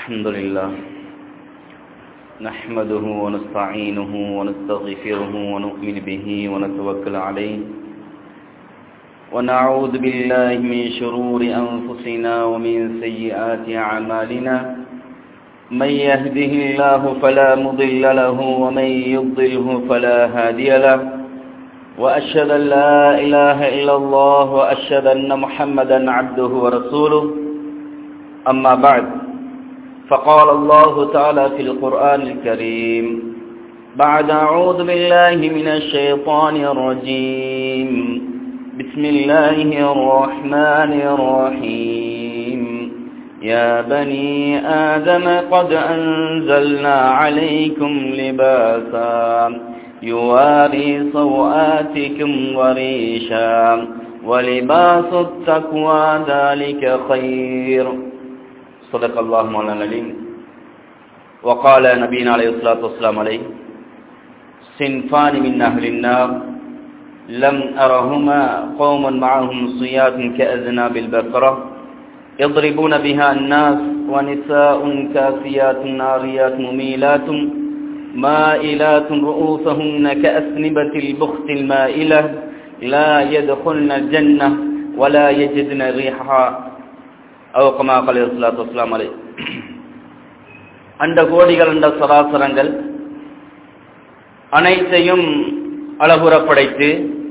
الحمد لله نحمده ونستعينه ونستغفره ونؤمن به ونتوكل عليه ونعوذ بالله من شرور أنفسنا ومن سيئات أعمالنا من يهده الله فلا مضل له ومن يضله فلا هادي له وأشهد أن لا إله إلا الله وأشهد أن محمدا عبده ورسوله أما بعد فقال الله تعالى في القرآن الكريم بعد أعوذ بالله من الشيطان الرجيم بسم الله الرحمن الرحيم يا بني آدم قد أنزلنا عليكم لباسا يواري سوآتكم وريشا ولباس التقوى ذلك خير صدق الله مولانا العليم وقال نبينا عليه الصلاة والسلام عليه صنفان من أهل النار لم أرهما قوم معهم صياد كأذناب البقرة يضربون بها الناس ونساء كاسيات ناريات مميلات مائلات رؤوسهن كأسنبة البخت المائلة لا يدخلن الجنة ولا يجدن ريحها أو كما قال الصلاة والسلام عليه அண்ட கோடிகள் அண்ட சராசரங்கள் அனைத்தையும் அழகுற படைத்து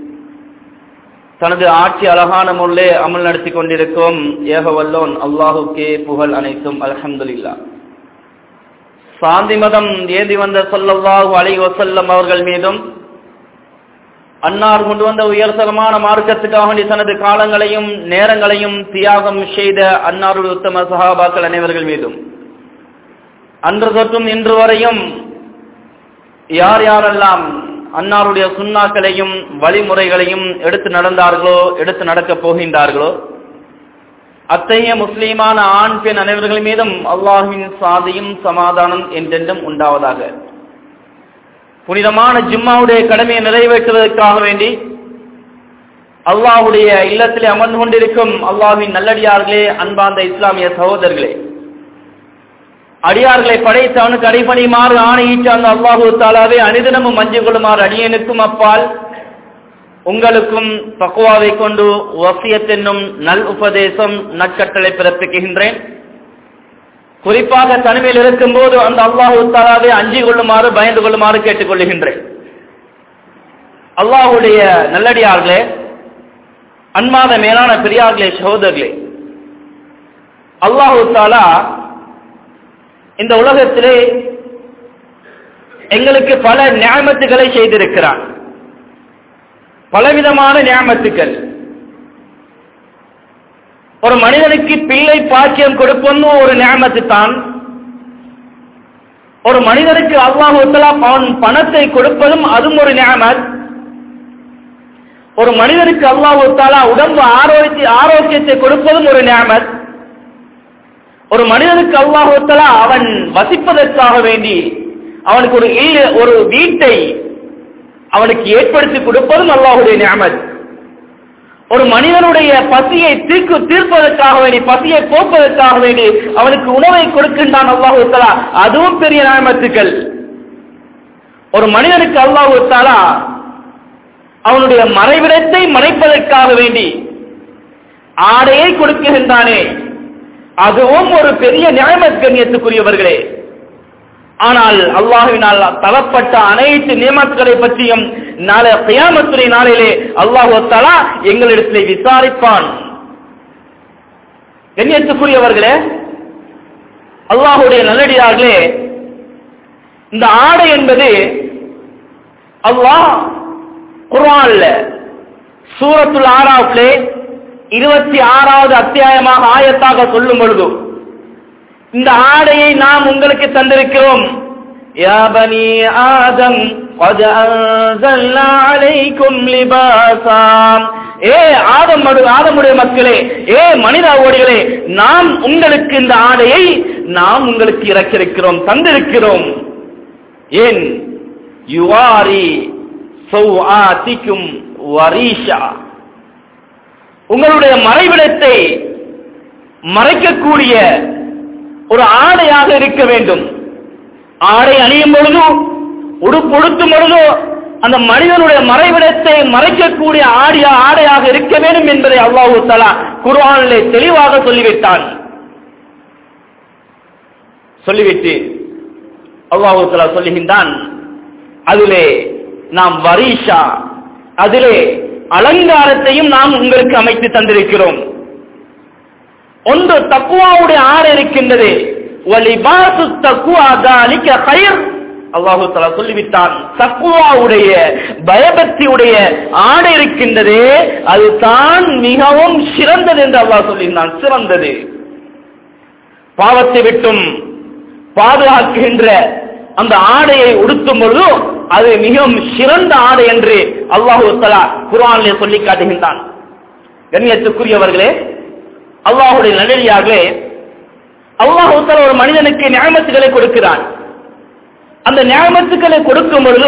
தனது ஆட்சி அழகான முள்ளே அமல் நடத்தி கொண்டிருக்கும் ஏகவல்லோன் அல்லாஹுக்கே புகழ் அனைத்தும் அலமதுல்லா சாந்தி மதம் ஏந்தி வந்த சொல்லல்லாஹு அலை வசல்லம் அவர்கள் மீதும் அன்னார் கொண்டு வந்த உயர்தரமான மார்க்கத்துக்காக வேண்டி தனது காலங்களையும் நேரங்களையும் தியாகம் செய்த அன்னாருடைய உத்தம சகாபாக்கள் அனைவர்கள் மீதும் அன்று தொற்றும் இன்று வரையும் யார் யாரெல்லாம் அன்னாருடைய சுண்ணாக்களையும் வழிமுறைகளையும் எடுத்து நடந்தார்களோ எடுத்து நடக்கப் போகின்றார்களோ அத்தகைய முஸ்லீமான ஆண் பெண் அனைவர்கள் மீதும் அல்லாஹுவின் சாதியும் சமாதானம் என்றென்றும் உண்டாவதாக புனிதமான ஜிம்மாவுடைய கடமையை நிறைவேற்றுவதற்காக வேண்டி அல்லாஹுடைய இல்லத்திலே அமர்ந்து கொண்டிருக்கும் அல்லாஹின் நல்லடியார்களே அன்பார்ந்த இஸ்லாமிய சகோதரர்களே அடியார்களை படைத்து அவனுக்கு அடிபணியுமாறு ஆணையிட்டு அந்த அல்லாஹு தாலாவே அனிதனமும் மஞ்சு கொள்ளுமாறு அடியனுக்கும் அப்பால் உங்களுக்கும் பக்குவாவை கொண்டு வசியத் என்னும் நல் உபதேசம் நற்கட்டளை பிறப்பிக்கின்றேன் குறிப்பாக தனிமையில் இருக்கும் போது அந்த அல்லாஹு தாலாவை அஞ்சி கொள்ளுமாறு பயந்து கொள்ளுமாறு கேட்டுக்கொள்ளுகின்றேன் அல்லாஹுடைய நல்லடியார்களே அன்பாத மேலான பெரியார்களே சகோதரர்களே அல்லாஹு தாலா இந்த உலகத்திலே எங்களுக்கு பல ஞாபகத்துகளை செய்திருக்கிறான் பலவிதமான ஞாபகத்துக்கள் ஒரு மனிதனுக்கு பிள்ளை பாக்கியம் கொடுப்பதும் ஒரு ஞாபகத்து தான் ஒரு மனிதனுக்கு அல்லாஹுத்தலா அவன் பணத்தை கொடுப்பதும் அதுவும் ஒரு ஞாபகம் ஒரு மனிதனுக்கு அல்லாஹுத்தாலா உடம்பு ஆரோக்கிய ஆரோக்கியத்தை கொடுப்பதும் ஒரு ஞாபகம் ஒரு மனிதனுக்கு அல்லாஹுத்தலா அவன் வசிப்பதற்காக வேண்டி அவனுக்கு ஒரு இல்ல ஒரு வீட்டை அவனுக்கு ஏற்படுத்தி கொடுப்பதும் அல்லாஹுடைய ஞாபகம் ஒரு மனிதனுடைய பசியை தீர்க்கு தீர்ப்பதற்காக வேண்டி பசியை போக்குவதற்காக வேண்டி அவனுக்கு உணவை கொடுக்கின்றான் அல்லாஹுத்தலா அதுவும் பெரிய நியமத்துக்கள் ஒரு மனிதனுக்கு அல்லாஹுத்தாலா அவனுடைய மறைவிடத்தை மறைப்பதற்காக வேண்டி ஆடையை கொடுக்குகின்றானே அதுவும் ஒரு பெரிய நியமத் கண்ணியத்துக்குரியவர்களே ஆனால் அல்லாஹுவினால் தரப்பட்ட அனைத்து நியமத்துகளை பற்றியும் நாளை கியாமத்துறை நாளிலே அல்லாஹு தலா எங்களிடத்தில் விசாரிப்பான் கண்ணியத்துக்குரியவர்களே அல்லாஹுடைய நல்லடியார்களே இந்த ஆடை என்பது அல்லாஹ் குர்ஆன்ல சூரத்துல் ஆறாவ்லே இருபத்தி ஆறாவது அத்தியாயமாக ஆயத்தாக சொல்லும் பொழுது இந்த ஆடையை நாம் உங்களுக்கு தந்திருக்கிறோம் யா பனி ஆதம் قد أنزلنا عليكم لباسا ஏ ஆதம் ஆதமுடைய மக்களே ஏ மனித ஓடிகளே நாம் உங்களுக்கு இந்த ஆடையை நாம் உங்களுக்கு இறக்கிருக்கிறோம் தந்திருக்கிறோம் ஏன் யுவாரி சௌஆத்திக்கும் வரீஷா உங்களுடைய மறைவிடத்தை மறைக்கக்கூடிய ஒரு ஆடையாக இருக்க வேண்டும் ஆடை அணியும் பொழுதோ உடுப்பு உடுத்தும் பொழுதோ அந்த மனிதனுடைய மறைவிடத்தை மறைக்கக்கூடிய ஆடிய ஆடையாக இருக்க வேண்டும் என்பதை அல்லாஹு தலா குர்ஆனிலே தெளிவாக சொல்லிவிட்டான் சொல்லிவிட்டு அல்லாஹு தலா சொல்லுகின்றான் அதிலே நாம் வரீஷா அதிலே அலங்காரத்தையும் நாம் உங்களுக்கு அமைத்து தந்திருக்கிறோம் ஒன்று தக்குவாவுடைய ஆடை இருக்கின்றது வலிபாசு தக்குவா தாலிக்க கயிர் அல்லாஹு தலா சொல்லிவிட்டான் தக்குவாவுடைய பயபக்தியுடைய ஆடை இருக்கின்றதே அதுதான் மிகவும் சிறந்தது என்று அல்லாஹ் சொல்லியிருந்தான் சிறந்தது பாவத்தை விட்டும் பாதுகாக்கின்ற அந்த ஆடையை உடுத்தும் பொழுது அது மிகவும் சிறந்த ஆடை என்று அல்லாஹு தலா குரானிலே சொல்லி காட்டுகின்றான் கண்ணியத்துக்குரியவர்களே அல்லாஹுடைய நல்லடியார்களே அல்லாஹு தலா ஒரு மனிதனுக்கு நியமத்துகளை கொடுக்கிறான் அந்த நியமத்துக்களை கொடுக்கும் பொழுது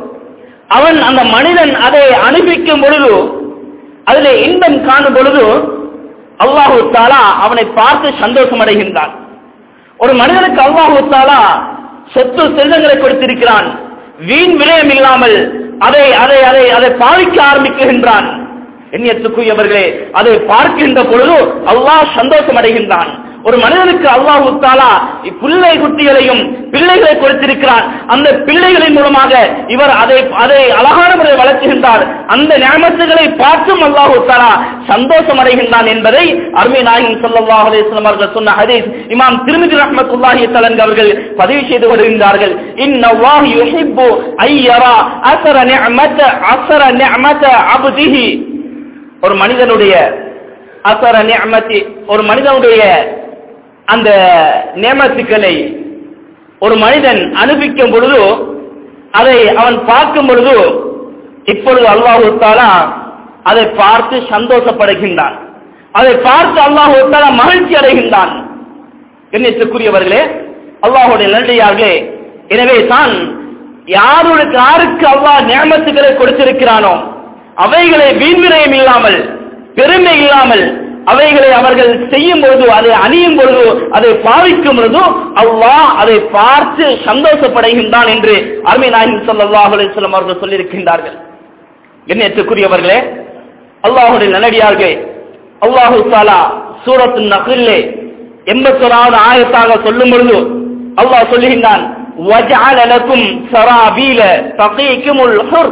அவன் அந்த மனிதன் அதை அனுபவிக்கும் பொழுது அதில் இன்பம் காணும் பொழுது அல்லாஹு தாலா அவனை பார்த்து சந்தோஷம் அடைகின்றான் ஒரு மனிதனுக்கு அல்லாஹு தாலா சொத்து செல்வங்களை கொடுத்திருக்கிறான் வீண் விரயம் இல்லாமல் அதை அதை அதை அதை பாவிக்க ஆரம்பிக்கின்றான் எண்ணியத்துக்குரியவர்களே அதை பார்க்கின்ற பொழுது அல்லாஹ் சந்தோஷம் அடைகின்றான் ஒரு மனிதனுக்கு அல்லாஹு தாலா பிள்ளை குட்டிகளையும் பிள்ளைகளை கொடுத்திருக்கிறான் அந்த பிள்ளைகளின் மூலமாக இவர் அதை அதை அழகான முறையில் வளர்த்துகின்றார் அந்த ஞாபகத்துகளை பார்த்தும் அல்லாஹு தாலா சந்தோஷம் அடைகின்றான் என்பதை அருமை நாயகம் ஸல்லல்லாஹு அலைஹி வஸல்லம் அவர்கள் சொன்ன ஹதீஸ் இமாம் திருமிதி ரஹ்மத்துல்லாஹி தலன் அவர்கள் பதிவு செய்து வருகின்றார்கள் இன்னல்லாஹு யுஹிப்பு ஐயரா அஸர நிஅமத அஸர நிஅமத அப்திஹி ஒரு மனிதனுடைய அசர நியமத்தி ஒரு மனிதனுடைய அந்த நியமத்துக்களை ஒரு மனிதன் அனுபவிக்கும் பொழுது அதை அவன் பார்க்கும் பொழுது இப்பொழுது அல்லாஹு தாலா அதை பார்த்து சந்தோஷப்படுகின்றான் அதை பார்த்து அல்லாஹு தாலா மகிழ்ச்சி அடைகின்றான் கண்ணியத்துக்குரியவர்களே அல்லாஹுடைய நல்லடியார்களே எனவே தான் யாருடைய யாருக்கு அல்லாஹ் நியமத்துக்களை கொடுத்திருக்கிறானோ அவைகளை வீண்விரயம் இல்லாமல் பெருமை இல்லாமல் அவைகளை அவர்கள் செய்யும் பொழுது அதை அணியும் பொழுது அதை பாவிக்கும் பொழுது அல்லாஹ் அதை பார்த்து சந்தோஷப்படுகின்றான் என்று அருமை நாயகம் ஸல்லல்லாஹு அலைஹி வஸல்லம் அவர்கள் சொல்லியிருக்கின்றார்கள் கண்ணியத்துக்குரியவர்களே அல்லாஹுடைய நல்லடியார்களே அல்லாஹு தாலா சூரத்து நகிலே எண்பத்தொராவது ஆயத்தாக சொல்லும் பொழுது அல்லாஹ் சொல்லுகின்றான் وَجَعَلَ لَكُمْ سَرَابِيلَ تَقِيكُمُ الْحُرْ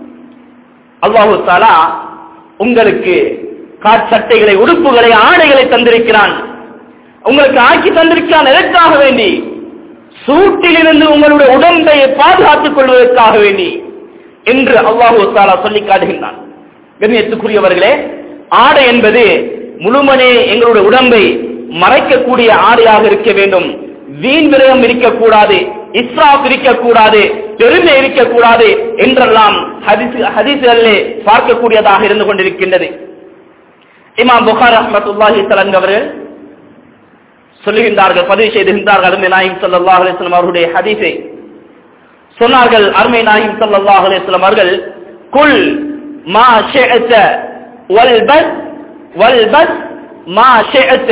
அல்லாஹு தாலா உங்களுக்கு காற்சட்டைகளை உடுப்புகளை ஆடைகளை தந்திருக்கிறான் உங்களுக்கு ஆக்கி தந்திருக்கிறான் எதற்காக வேண்டி சூட்டிலிருந்து உங்களுடைய உடம்பை பாதுகாத்துக் கொள்வதற்காக வேண்டி என்று அல்லாஹு தாலா சொல்லி காட்டுகின்றான் கண்ணியத்துக்குரியவர்களே ஆடை என்பது முழுமனே எங்களுடைய உடம்பை மறைக்கக்கூடிய ஆடையாக இருக்க வேண்டும் வீண் விரயம் இருக்கக்கூடாது இஸ்ராப் இருக்கக்கூடாது பெருமை இருக்கக்கூடாது என்றெல்லாம் ஹதீஸ் ஹதீஸ்களிலே பார்க்கக்கூடியதாக இருந்து கொண்டிருக்கின்றது இமாம் புகார் அஹமத்துல்லாஹி தலன் அவர்கள் சொல்லுகின்றார்கள் பதிவு செய்துகின்றார்கள் அருமை நாயிம் சல்லாஹ் அலிஸ்லாம் அவருடைய ஹதீஸை சொன்னார்கள் அருமை நாயிம் சல்லாஹ் அலிஸ்லாம் அவர்கள் குல் மா ஷெஅத்த வல்பஸ் வல்பஸ் மா ஷெஅத்த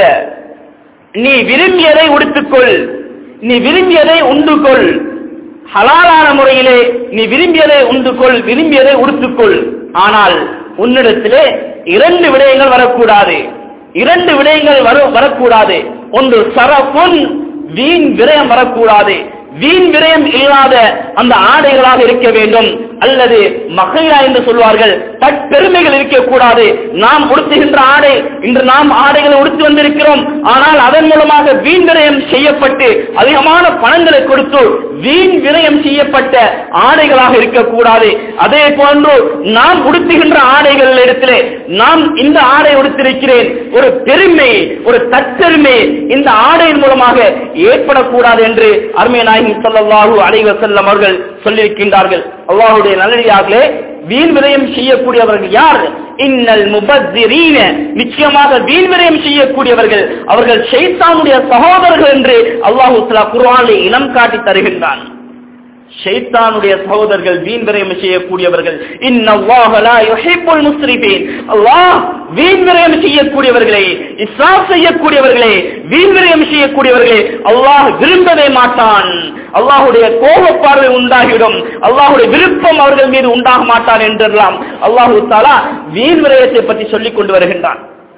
நீ விரும்பியதை உடுத்துக்கொள் நீ விரும்பியதை உண்டுகொள் ஹலாலான முறையிலே நீ விரும்பியதை உண்டுகொள் விரும்பியதை உடுத்துக்கொள் ஆனால் உன்னிடத்திலே இரண்டு விடயங்கள் வரக்கூடாது இரண்டு விடயங்கள் வர- வரக்கூடாது ஒன்று சரப்புன் வீண் விரயம் வரக்கூடாது வீண் விரயம் இல்லாத அந்த ஆடைகளாக இருக்க வேண்டும் அல்லது மகையா என்று சொல்வார்கள் தற்பெருமைகள் இருக்கக்கூடாது நாம் உடுத்துகின்ற ஆடை இன்று நாம் ஆடைகளை உடுத்து வந்திருக்கிறோம் ஆனால் அதன் மூலமாக வீண் விரயம் செய்யப்பட்டு அதிகமான பணங்களை கொடுத்து வீண் விரயம் செய்யப்பட்ட ஆடைகளாக இருக்கக்கூடாது அதே போன்று நாம் உடுத்துகின்ற ஆடைகள் இடத்திலே நாம் இந்த ஆடை உடுத்திருக்கிறேன் ஒரு பெருமை ஒரு தற்பெருமை இந்த ஆடையின் மூலமாக ஏற்படக்கூடாது என்று அருமை நாயகி ஸல்லல்லாஹு அலைஹி வஸல்லம் அவர்கள் சொல்லியிருக்கின்றார்கள் அல்லாஹ்வுடைய நல்லடியார்களே வீண் விரயம் செய்யக்கூடியவர்கள் யார் இன்னல் முபஸ்ஸிரீன நிச்சயமாக வீண் விரயம் செய்யக்கூடியவர்கள் அவர்கள் ஷைத்தானுடைய சகோதரர்கள் என்று அல்லாஹ் தஆலா குர்ஆனில் இனம் காட்டி தருகின்றான் ஷைத்தானுடைய சகோதரர்கள் வீண் விரயம் செய்யக்கூடியவர்கள் இன்னல்லாஹ லா யுஹிப்புல் முஸ்ரிஃபீன் அல்லாஹ் வீண் விரயம் செய்யக்கூடியவர்களே இஸ்ராஃப் செய்யக்கூடியவர்களே வீண் விரயம் செய்யக்கூடியவர்களே அல்லாஹ் விரும்பவே மாட்டான் அல்லாஹ்வுடைய கோப பார்வை உண்டாகிவிடும் அல்லாஹ்வுடைய விருப்பம் அவர்கள் மீது உண்டாக மாட்டான் என்றெல்லாம் அல்லாஹு தாலா வீண் விரயத்தை பற்றி சொல்லிக் கொண்டு வருகின்றான்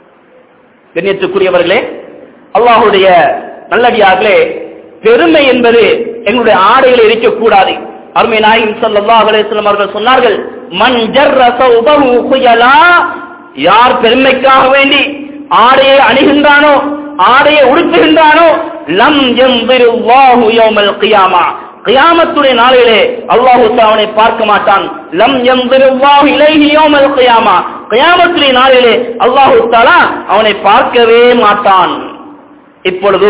கண்ணியத்துக்குரியவர்களே அல்லாஹுடைய நல்லடியார்களே பெருமை என்பது எங்களுடைய ஆடையில் இருக்கக்கூடாது அருமை நாயகம் ஸல்லல்லாஹு அலைஹி வஸல்லம் அவர்கள் சொன்னார்கள் மன் ஜர்ர சௌபஹு குயலா யார் பெருமைக்காக வேண்டி ஆடையை அணிகின்றானோ ஆடையை உடுத்துகின்றானோ லம் யந்திருல்லாஹு யௌமல் கியாமா கியாமத்துடைய நாளிலே அல்லாஹு அவனை பார்க்க மாட்டான் லம் யந்திருல்லாஹு இலைஹி யௌமல் கியாமா கியாமத்துடைய நாளிலே அல்லாஹு தஆலா அவனை பார்க்கவே மாட்டான் இப்பொழுது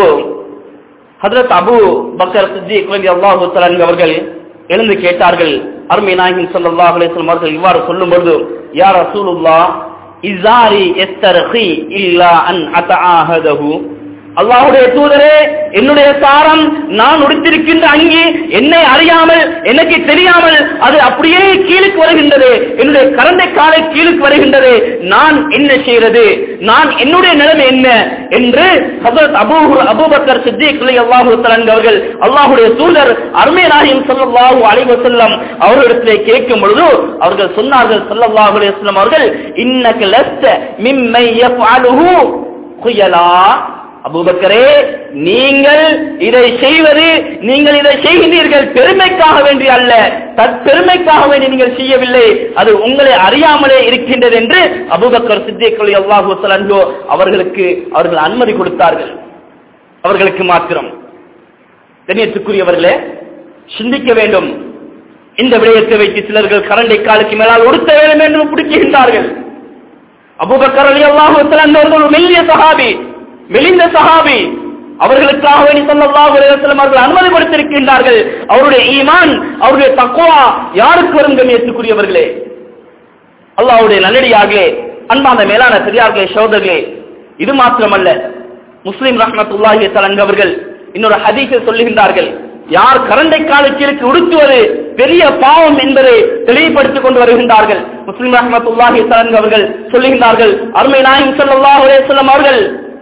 ஹதரத் அபு பக்கர் சித்திக் ரலியல்லாஹு தஆலா அவர்கள் எழுந்து கேட்டார்கள் அருமை நாயகம் ஸல்லல்லாஹு அலைஹி வஸல்லம் அவர்கள் இவ்வாறு சொல்லும் பொழுது யா ரசூலுல்லாஹ் இஸாரி எஸ்தர்ஹி இல்லா அன் அத்தஆஹதஹு அல்லாஹ்வுடைய தூதரே என்னுடைய சாரம் நான் உடுத்திருக்கின்ற அங்கி என்னை அறியாமல் எனக்கு தெரியாமல் அது அப்படியே கீழுக்கு வருகின்றது என்னுடைய கரண்டை காலை கீழுக்கு வருகின்றது நான் என்ன செய்யறது நான் என்னுடைய நிலைமை என்ன என்று ஹஜரத் அபூ அபூபக்கர் சித்திக் ரலியல்லாஹு தஆலா அவர்கள் அல்லாஹ்வுடைய தூதர் அருமை நாயகம் ஸல்லல்லாஹு அலைஹி வஸல்லம் அவர்களிடத்திலே கேட்கும் பொழுது அவர்கள் சொன்னார்கள் ஸல்லல்லாஹு அலைஹி வஸல்லம் அவர்கள் இன்னக லஸ்த மிம்மை யஃஅலுஹு குயலா அபூபக்கரே நீங்கள் இதை செய்வது நீங்கள் இதை செய்கிறீர்கள் பெருமைக்காக வேண்டி அல்ல தற்பெருமைக்காக வேண்டி நீங்கள் செய்யவில்லை அது உங்களை அறியாமலே இருக்கின்றது என்று அபூபக்கர் சித்திகள் அல்லாஹு வஸல்லோ அவர்களுக்கு அவர்கள் அனுமதி கொடுத்தார்கள் அவர்களுக்கு மாத்திரம் கண்ணியத்துக்குரியவர்களே சிந்திக்க வேண்டும் இந்த விடயத்தை வைத்து சிலர்கள் கரண்டை காலுக்கு மேலால் உடுத்த வேண்டும் என்று பிடிக்கின்றார்கள் அபூபக்கர் அலி அல்லாஹு அவர்கள் ஒரு மெல்லிய சஹாபி மெலிந்த சஹாபி அவர்களுக்காக வேண்டி ஸல்லல்லாஹு அலைஹி வஸல்லம் அவர்கள் அனுமதி கொடுத்திருக்கின்றார்கள் அவருடைய ஈமான் அவருடைய தக்வா யாருக்கு வரும் கண்ணியத்துக்குரியவர்களே அல்லாஹ்வுடைய நல்லடியார்களே அன்பான மேலான பெரியார்களே சோதர்களே இது மாத்திரமல்ல முஸ்லிம் ரஹ்மத்துல்லாஹி தலங்க அவர்கள் இன்னொரு ஹதீஸை சொல்லுகின்றார்கள் யார் கரண்டை காலத்திற்கு உடுத்துவது பெரிய பாவம் என்பதை தெளிவுபடுத்திக் கொண்டு வருகின்றார்கள் முஸ்லிம் ரஹ்மத்துல்லாஹி தலங்க அவர்கள் சொல்லுகின்றார்கள் அருமை நாயகம் ஸல்லல்லாஹு அலைஹி வஸல்லம் அவர்கள்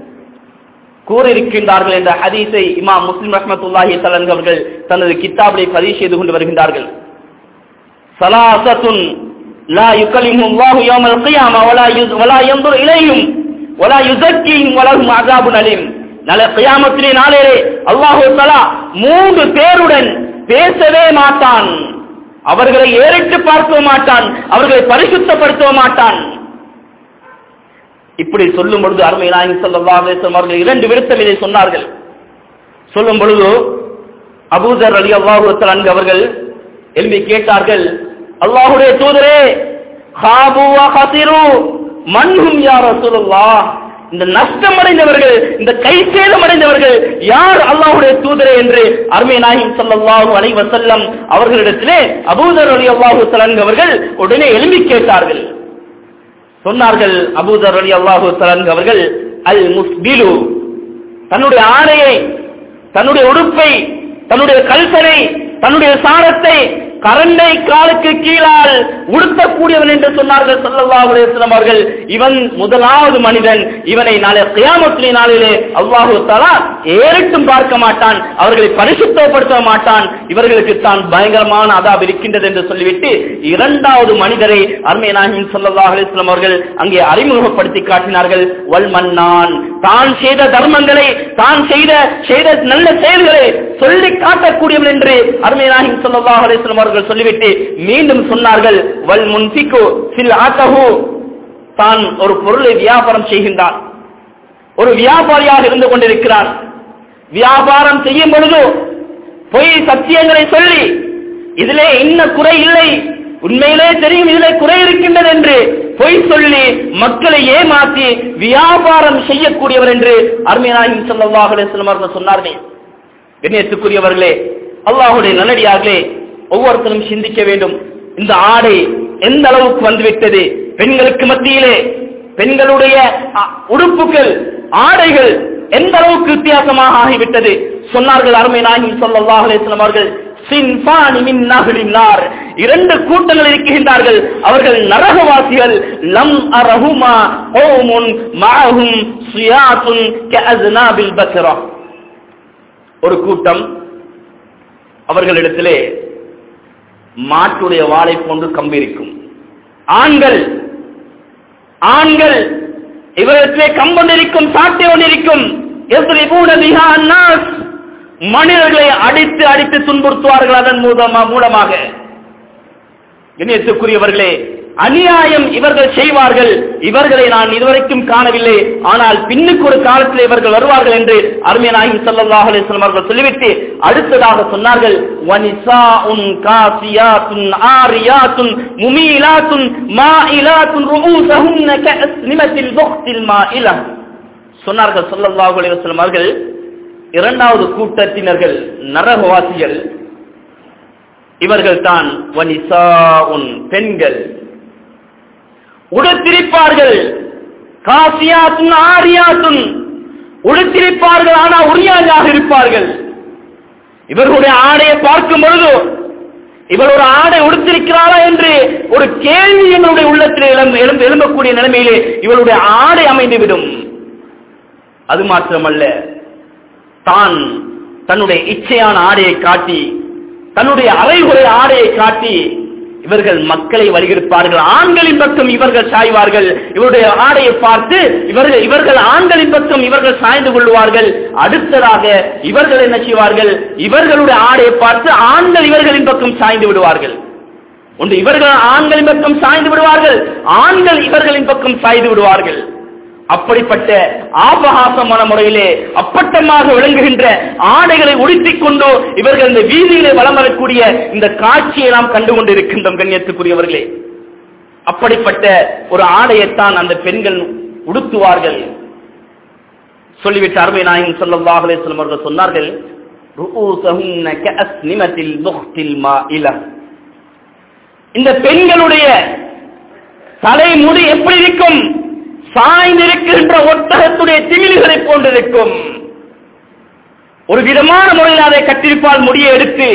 கூறியிருக்கின்றார்கள் என்ற ஹதீஸை இமாம் முஸ்லிம் ரஹ்மத்துல்லாஹி தலங்க அவர்கள் தனது கித்தாபிலே பதிவு செய்து கொண்டு வருகின்றார்கள் சலாசத்துன் லா யுகலிமும் அல்லாஹு யௌமல் கியாமா வலா யுஸ் வலா யன்துர் இலைஹிம் வலா யுஸக்கிஹிம் வலஹும் அஸாபுன் அலீம் நாளை கியாமத்திலே நாளிலே அல்லாஹு தஆலா மூன்று பேருடன் பேசவே மாட்டான் அவர்களை ஏறிட்டு பார்க்க மாட்டான் அவர்களை பரிசுத்தப்படுத்த மாட்டான் இப்படி சொல்லும் பொழுது அருமை நாயகம் ஸல்லல்லாஹு அலைஹி வஸல்லம் அவர்கள் இரண்டு விருத்தம் இதை சொன்னார்கள் சொல்லும் பொழுது அபூதர் அலி அல்லாஹு தஆலா அவர்கள் எழுப்பி கேட்டார்கள் அல்லாஹ்வுடைய தூதரே ஹாபு வ ஹசிரு மன்ஹும் யா ரசூலுல்லாஹ் இந்த நஷ்டம் அடைந்தவர்கள் இந்த கை சேதம் அடைந்தவர்கள் யார் அல்லாஹ்வுடைய தூதரே என்று அருமை நாயகம் ஸல்லல்லாஹு அலைஹி வஸல்லம் அவர்களிடத்திலே அபூதர் அலி அல்லாஹு தஆலா அவர்கள் உடனே எழுப்பி கேட்டார்கள் சொன்னார்கள் அபூதர் அலி அல்லாஹு தலன் அவர்கள் அல் முஸ்பிலு தன்னுடைய ஆடையை தன்னுடைய உடுப்பை தன்னுடைய கல்சனை தன்னுடைய சாரத்தை கரண்டை காலுக்கு கீழால் உடுத்தக்கூடியவன் என்று சொன்னார்கள் ஸல்லல்லாஹு அலைஹி வஸல்லம் அவர்கள் இவன் முதலாவது மனிதன் இவனை நாளை கியாமத்திலே நாளிலே அல்லாஹு தஆலா ஏறிட்டும் பார்க்க மாட்டான் அவர்களை பரிசுத்தப்படுத்த மாட்டான் இவர்களுக்கு தான் பயங்கரமான அதாப் இருக்கின்றது என்று சொல்லிவிட்டு இரண்டாவது மனிதரை அருமை நாயகம் ஸல்லல்லாஹு அலைஹி வஸல்லம் அவர்கள் அங்கே அறிமுகப்படுத்தி காட்டினார்கள் வல் மன்னான் தான் செய்த தர்மங்களை தான் செய்த செய்த நல்ல செயல்களை சொல்லி காட்டக்கூடியவன் என்று அருமை நாயகம் ஸல்லல்லாஹு அலைஹி வஸல்லம் அவர்கள் சொல்லிவிட்டு மீண்டும் சொன்னார்கள் வல் முன்பிக்கு சில் ஆத்தஹு தான் ஒரு பொருளை வியாபாரம் செய்கின்றான் ஒரு வியாபாரியாக இருந்து கொண்டிருக்கிறான் வியாபாரம் செய்யும் பொழுது பொய் சத்தியங்களை சொல்லி இதிலே இன்ன குறை இல்லை உண்மையிலே தெரியும் இதிலே குறை இருக்கின்றது என்று பொய் சொல்லி மக்களை ஏமாற்றி வியாபாரம் செய்யக்கூடியவர் என்று அருமையாயின் ஸல்லல்லாஹு அலைஹி வஸல்லம் அவர்கள் சொன்னார்கள் கண்ணியத்துக்குரியவர்களே அல்லாஹுடைய நல்லடியார்களே ஒவ்வொருத்தரும் சிந்திக்க வேண்டும் இந்த ஆடை எந்த அளவுக்கு வந்துவிட்டது பெண்களுக்கு மத்தியிலே பெண்களுடைய அ, உடுப்புகள் ஆடைகள் எந்த அளவுக்கு வித்தியாசமாக ஆகிவிட்டது சொன்னார்கள் அருமை நாயகம் ஸல்லல்லாஹு அலைஹி வஸல்லம் அவர்கள் சின்பானி மின் நஹ்லின்னார் இரண்டு கூட்டங்கள் இருக்கின்றார்கள் அவர்கள் நரகவாசிகள் லம் அரஹுமா ஓமுன் மஅஹும் சியாத்துன் கஅஸ்னாபில் பக்ரா ஒரு கூட்டம் அவர்களிடத்திலே மாட்டுடைய வாளை போன்று கம்பிருக்கும் ஆண்கள் ஆண்கள் இவரிடத்திலே கம்பொண்டிருக்கும் சாட்டை ஒன்றிருக்கும் எஸ்ரிபூன பிஹா அன்னாஸ் மனிதர்களை அடித்து அடித்து துன்புறுத்துவார்கள் அதன் மூலமா மூலமாக இணையத்துக்குரியவர்களே அநியாயம் இவர்கள் செய்வார்கள் இவர்களை நான் இதுவரைக்கும் காணவில்லை ஆனால் பின்னுக்கு ஒரு காலத்தில் இவர்கள் வருவார்கள் என்று அருமை நாயகம் ஸல்லல்லாஹு அலைஹி வஸல்லம் அவர்கள் சொல்லிவிட்டு அடுத்ததாக சொன்னார்கள் வனிசாஉன் காசியாத்துன் ஆரியாத்துன் முமீலாத்துன் மாயிலாத்துன் ருஊஸஹுன்ன கஅஸ்னிமத்தில் புக்தில் மாயிலா சொன்னார்கள் ஸல்லல்லாஹு அலைஹி வஸல்லம் அவர்கள் இரண்டாவது கூட்டத்தினர்கள் நரகவாசிகள் இவர்கள் தான் வனிசாஉன் பெண்கள் உடுத்திருப்பார்கள் காசியாத்துன் ஆரியாத்துன் உடுத்திருப்பார்கள் ஆனா உரியாஜாக இருப்பார்கள் இவர்களுடைய ஆடையை பார்க்கும் பொழுது இவர் ஒரு ஆடை உடுத்திருக்கிறாரா என்று ஒரு கேள்வி எங்களுடைய உள்ளத்தில் எழும் எழும்ப எழும்பக்கூடிய நிலைமையிலே இவருடைய ஆடை அமைந்துவிடும் அது மாத்திரமல்ல தான் தன்னுடைய இச்சையான ஆடையை காட்டி தன்னுடைய அரைகுறை ஆடையை காட்டி இவர்கள் மக்களை வழிகெடுப்பார்கள் ஆண்களின் பக்கம் இவர்கள் சாய்வார்கள் இவருடைய ஆடையை பார்த்து இவர்கள் இவர்கள் ஆண்களின் பக்கம் இவர்கள் சாய்ந்து கொள்வார்கள் அடுத்ததாக இவர்கள் என்ன செய்வார்கள் இவர்களுடைய ஆடையை பார்த்து ஆண்கள் இவர்களின் பக்கம் சாய்ந்து விடுவார்கள் ஒன்று இவர்கள் ஆண்களின் பக்கம் சாய்ந்து விடுவார்கள் ஆண்கள் இவர்களின் பக்கம் சாய்ந்து விடுவார்கள் அப்படிப்பட்ட ஆபகாசமான முறையிலே அப்பட்டமாக விளங்குகின்ற ஆடைகளை உடுத்திக் கொண்டு இவர்கள் இந்த வீதியிலே வலம் வரக்கூடிய இந்த காட்சியை நாம் கண்டு கொண்டிருக்கின்றோம் கண்ணியத்துக்குரியவர்களே அப்படிப்பட்ட ஒரு ஆடையைத்தான் அந்த பெண்கள் உடுத்துவார்கள் சொல்லிவிட்டு அருமை நாயகம் ஸல்லல்லாஹு அலைஹி வஸல்லம் அவர்கள் சொன்னார்கள் ருஊஸஹுன்ன கஅஸ்னிமத்தில் புக்தில் மாஇலா இந்த பெண்களுடைய தலைமுடி எப்படி இருக்கும் சாய்ந்திருக்கின்ற ஒட்டகத்துடைய திமில்களை போன்றிருக்கும் ஒரு விதமான முறையில் அதை கட்டிருப்பால் முடியை எடுத்து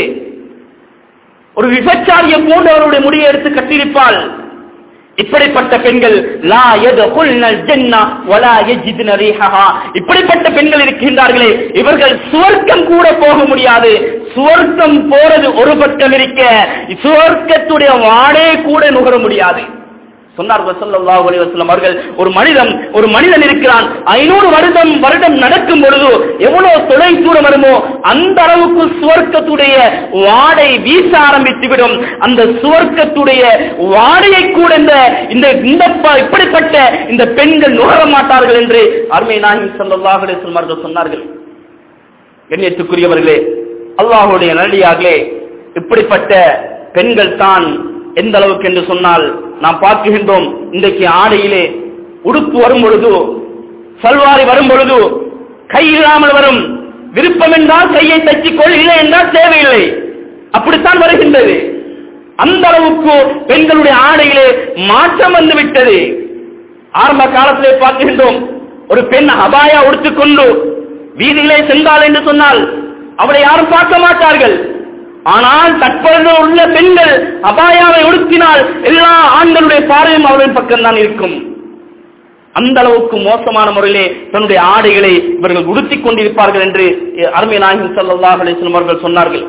ஒரு விபச்சாரிய போன்றவருடைய முடியை எடுத்து கட்டிருப்பால் இப்படிப்பட்ட பெண்கள் லா யதுகுல்னல் ஜன்னா வலா யஜிதுன ரீஹஹா இப்படிப்பட்ட பெண்கள் இருக்கின்றார்களே இவர்கள் சுவர்க்கம் கூட போக முடியாது சுவர்க்கம் போறது ஒரு பக்கம் இருக்க சுவர்க்கத்துடைய வாடே கூட நுகர முடியாது சொன்னார்கள் ஸல்லல்லாஹு அலைஹி வஸல்லம் அவர்கள் ஒரு மனிதன் ஒரு மனிதன் இருக்கிறான் ஐநூறு வருடம் வருடம் நடக்கும் பொழுது எவ்வளவு தொலை தூரம் வருமோ அந்த அளவுக்கு சுவர்க்கத்துடைய வாடை வீச ஆரம்பித்து விடும் அந்த சுவர்க்கத்துடைய வாடையை கூட இந்த இந்த இந்த ப- இப்படிப்பட்ட இந்த பெண்கள் நுகர மாட்டார்கள் என்று அருமை நாயகி ஸல்லல்லாஹு அலைஹி வஸல்லம் அவர்கள் சொன்னார்கள் கண்ணியத்துக்குரியவர்களே அல்லாஹ்வுடைய நல்லடியார்களே இப்படிப்பட்ட பெண்கள் தான் எந்த அளவுக்கு என்று சொன்னால் நாம் பார்க்கின்றோம் இன்றைக்கு ஆடையிலே உடுப்பு வரும் பொழுது சல்வாரி வரும் பொழுது கை இல்லாமல் வரும் விருப்பம் என்றால் கையை தச்சிக்கொள் இல்லை என்றால் தேவையில்லை அப்படித்தான் வருகின்றது அந்த அளவுக்கு பெண்களுடைய ஆடையிலே மாற்றம் வந்து விட்டது ஆரம்ப காலத்திலே பார்க்கின்றோம் ஒரு பெண் அபாயா உடுத்துக்கொண்டு வீதியிலே சென்றாள் என்று சொன்னால் அவளை யாரும் பார்க்க மாட்டார்கள் ஆனால் தற்பொழுது உள்ள பெண்கள் அபாயாவை உடுத்தினால் எல்லா ஆண்களுடைய பார்வையும் அவர்களின் பக்கம்தான் இருக்கும் அந்த அளவுக்கு மோசமான முறையிலே தன்னுடைய ஆடைகளை இவர்கள் உடுத்திக் கொண்டிருப்பார்கள் என்று அருமை நாயகம் ஸல்லல்லாஹு அலைஹி வஸல்லம் அவர்கள் சொன்னார்கள்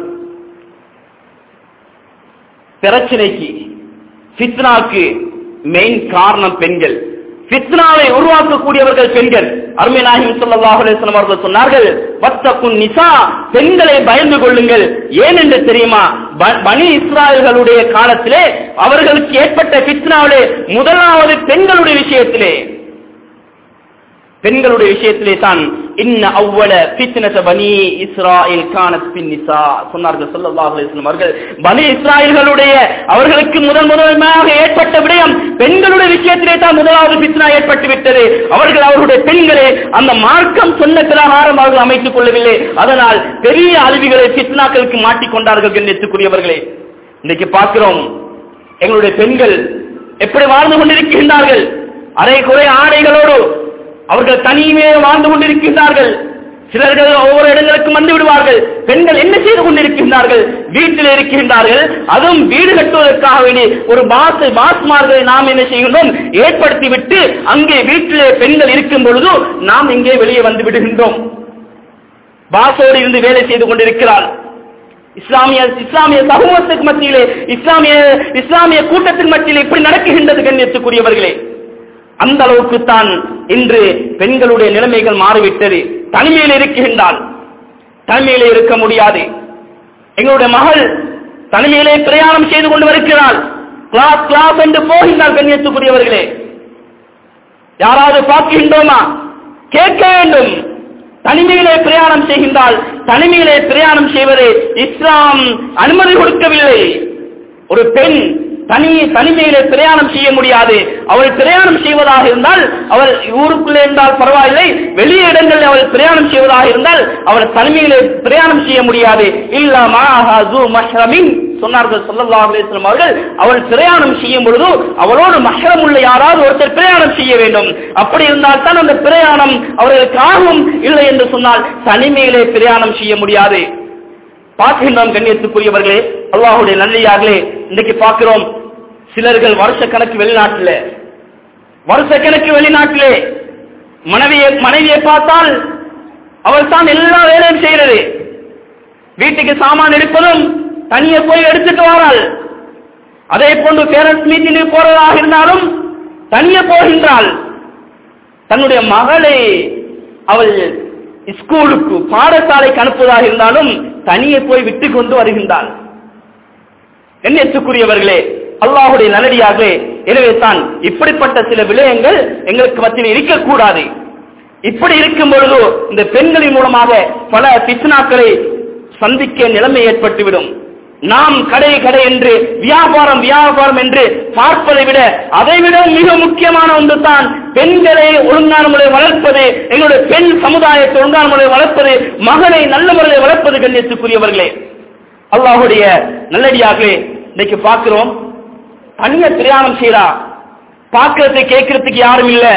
பிரச்சனைக்கு ஃபித்னாக்கு மெயின் காரணம் பெண்கள் ஃபித்னாவை உருவாக்கக்கூடியவர்கள் பெண்கள் அருமை நாயகம் ஸல்லல்லாஹு அலைஹி வஸல்லம் அவர்கள் சொன்னார்கள் வத்தகுன் நிசா பெண்களை பயந்து கொள்ளுங்கள் ஏன் என்று தெரியுமா ப- பனி இஸ்ராயல்களுடைய காலத்திலே அவர்களுக்கு ஏற்பட்ட ஃபித்னாவிலே முதலாவது பெண்களுடைய விஷயத்திலே பெண்களுடைய விஷயத்திலே தான் இன்ன அவ்வள ஃபித்னத பனி இஸ்ராயில் கானத் பின் நிசா சொன்னார்கள் ஸல்லல்லாஹு அலைஹி வஸல்லம் அவர்கள் பனி இஸ்ராயல்களுடைய அவர்களுக்கு முதல் முதலாக ஏற்பட்ட விடயம் பெண்களுடைய விஷயத்திலே தான் முதலாவது ஃபித்னா ஏற்பட்டு விட்டது அவர்கள் அவர்களுடைய பெண்களை அந்த மார்க்கம் சொன்ன பிரகாரம் அவர்கள் அமைத்துக் கொள்ளவில்லை அதனால் பெரிய அழிவுகளை ஃபித்னாக்களுக்கு மாட்டிக்கொண்டார்கள் கண்ணியத்துக்குரியவர்களே இன்னைக்கு பார்க்கிறோம் எங்களுடைய பெண்கள் எப்படி வாழ்ந்து கொண்டிருக்கின்றார்கள் அரை குறை ஆடைகளோடு அவர்கள் தனியுமே வாழ்ந்து கொண்டிருக்கின்றார்கள் சிலர்கள் ஒவ்வொரு இடங்களுக்கும் வந்து விடுவார்கள் பெண்கள் என்ன செய்து கொண்டிருக்கின்றார்கள் வீட்டில் இருக்கின்றார்கள் அதுவும் வீடு கட்டுவதற்காக வேண்டி ஒரு பாஸ் பாஸ்மார்களை நாம் என்ன செய்கின்றோம் ஏற்படுத்தி விட்டு அங்கே வீட்டிலே பெண்கள் இருக்கும் பொழுது நாம் இங்கே வெளியே வந்து விடுகின்றோம் பாசோடு இருந்து வேலை செய்து கொண்டிருக்கிறாள் இஸ்லாமிய இஸ்லாமிய சமூகத்துக்கு மத்தியிலே இஸ்லாமிய இஸ்லாமிய கூட்டத்தின் மத்தியிலே இப்படி நடக்குகின்றது கண்ணியத்துக்குரியவர்களே அந்த அளவுக்கு தான் இன்று பெண்களுடைய நிலைமைகள் மாறிவிட்டது தனிமையில் இருக்கின்றாள் தனிமையிலே இருக்க முடியாது எங்களுடைய மகள் தனிமையிலே பிரயாணம் செய்து கொண்டு வருகிறாள் கிளாஸ் கிளாஸ் என்று போகின்றால் கண்ணியத்துக்குரியவர்களே யாராவது பார்க்கின்றோமா கேட்க வேண்டும் தனிமையிலே பிரயாணம் செய்கின்றால் தனிமையிலே பிரயாணம் செய்வது இஸ்லாம் அனுமதி கொடுக்கவில்லை ஒரு பெண் தனி தனிமையிலே பிரயாணம் செய்ய முடியாது அவள் பிரயாணம் செய்வதாக இருந்தால் அவள் ஊருக்குள்ளே இருந்தால் பரவாயில்லை வெளியே இடங்களில் அவள் பிரயாணம் செய்வதாக இருந்தால் அவள் தனிமையிலே பிரயாணம் செய்ய முடியாது இல்லாமா மஹ்ரமின் சொன்னார்கள் ஸல்லல்லாஹு அலைஹி வஸல்லம் அவர்கள் அவள் பிரயாணம் செய்யும் பொழுது அவளோடு மஹ்ரம் உள்ள யாராவது ஒருத்தர் பிரயாணம் செய்ய வேண்டும் அப்படி இருந்தால் தான் அந்த பிரயாணம் அவர்களுக்கு ஆகும் இல்லை என்று சொன்னால் தனிமையிலே பிரயாணம் செய்ய முடியாது பார்க்கின்றோம் கண்ணியத்துக்குரியவர்களே அல்லாஹுடைய நல்லையார்களே இன்றைக்கு பார்க்கிறோம் சிலர்கள் வருஷ கணக்கு வெளிநாட்டில் வருஷ கணக்கு வெளிநாட்டிலே மனைவியை மனைவியை பார்த்தால் அவள் தான் எல்லா வேலையும் செய்கிறது வீட்டுக்கு சாமான் எடுப்பதும் தனியே போய் எடுத்துட்டு வராள் அதே போன்று பேரண்ட்ஸ் மீட்டிங் போறதாக இருந்தாலும் தனியே போகின்றாள் தன்னுடைய மகளை அவள் ஸ்கூலுக்கு பாடசாலைக்கு அனுப்புவதாக இருந்தாலும் தனியே போய் விட்டு கொண்டு வருகின்றாள் எண்ணத்துக்குரியவர்களே அல்லாஹுடைய நல்லடியாகவே எனவே தான் இப்படிப்பட்ட சில விடயங்கள் எங்களுக்கு மத்தியில் இருக்கக்கூடாது இப்படி இருக்கும் பொழுது இந்த பெண்களின் மூலமாக பல பித்னாக்களை சந்திக்க நிலைமை ஏற்பட்டுவிடும் நாம் கடை கடை என்று வியாபாரம் வியாபாரம் என்று பார்ப்பதை விட அதை விட மிக முக்கியமான ஒன்று தான் பெண்களை ஒழுங்கான முறையில் வளர்ப்பது எங்களுடைய பெண் சமுதாயத்தை ஒழுங்கான முறையில் வளர்ப்பது மகனை நல்ல முறையில் வளர்ப்பது கண்ணியத்துக்குரியவர்களே அல்லாஹுடைய நல்லடியாகவே இன்னைக்கு பார்க்கிறோம் தனிய பிரயாணம் செய்யறா பார்க்கறதுக்கு கேட்கறதுக்கு யாரும் இல்ல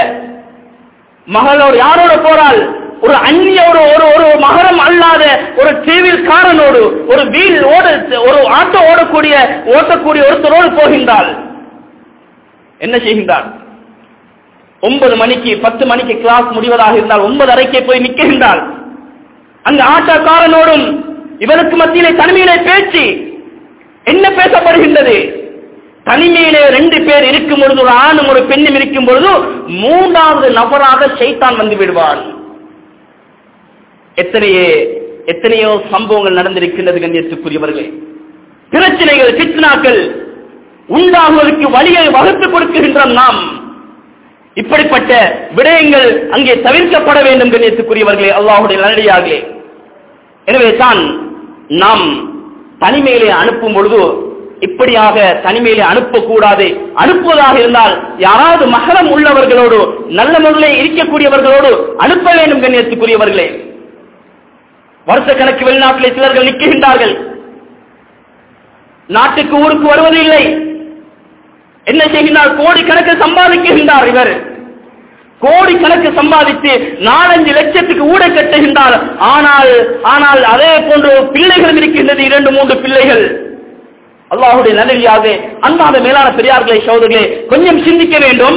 மகளோடு யாரோட போறாள் ஒரு அந்நிய ஒரு ஒரு ஒரு மகரம் அல்லாத ஒரு டிவில் காரனோடு ஒரு வீல் ஓட ஒரு ஆட்டோ ஓடக்கூடிய ஓட்டக்கூடிய ஒருத்தரோடு போகின்றாள் என்ன செய்கின்றாள் ஒன்பது மணிக்கு பத்து மணிக்கு கிளாஸ் முடிவதாக இருந்தால் ஒன்பது அறைக்கே போய் நிற்கின்றாள் அந்த ஆட்டோக்காரனோடும் இவனுக்கு மத்தியிலே தனிமையிலே பேச்சு என்ன பேசப்படுகின்றது தனிமையிலே ரெண்டு பேர் இருக்கும் பொழுது ஒரு ஆணும் ஒரு பெண்ணும் இருக்கும் பொழுது மூன்றாவது நபராக சைத்தான் வந்து விடுவான் எத்தனையே எத்தனையோ சம்பவங்கள் நடந்திருக்கின்றது கண்ணியத்துக்குரியவர்களே பிரச்சனைகள் பித்னாக்கள் உண்டாகுவதற்கு வழியை வகுத்துக் கொடுக்கின்ற நாம் இப்படிப்பட்ட விடயங்கள் அங்கே தவிர்க்கப்பட வேண்டும் கண்ணியத்துக்குரியவர்களே அல்லாஹுடைய நல்லடியாகவே எனவே தான் நாம் தனிமையிலே அனுப்பும் பொழுது இப்படியாக தனிமையிலே அனுப்பக்கூடாது அனுப்புவதாக இருந்தால் யாராவது மகரம் உள்ளவர்களோடு நல்ல முறையில் இருக்கக்கூடியவர்களோடு அனுப்ப வேண்டும் கண்ணியத்துக்குரியவர்களே வருஷ கணக்கு வெளிநாட்டிலே சிலர்கள் நிற்கின்றார்கள் நாட்டுக்கு ஊருக்கு வருவதில்லை என்ன செய்கின்றார் கோடி கணக்கு சம்பாதிக்கின்றார் இவர் கோடி கணக்கு சம்பாதித்து நாலஞ்சு லட்சத்துக்கு ஊட கட்டுகின்றார் ஆனால் ஆனால் அதே போன்று பிள்ளைகள் இருக்கின்றது இரண்டு மூன்று பிள்ளைகள் அல்லாஹுடைய நல்லடியாக அன்பாத மேலான பெரியார்களை சோதர்களே கொஞ்சம் சிந்திக்க வேண்டும்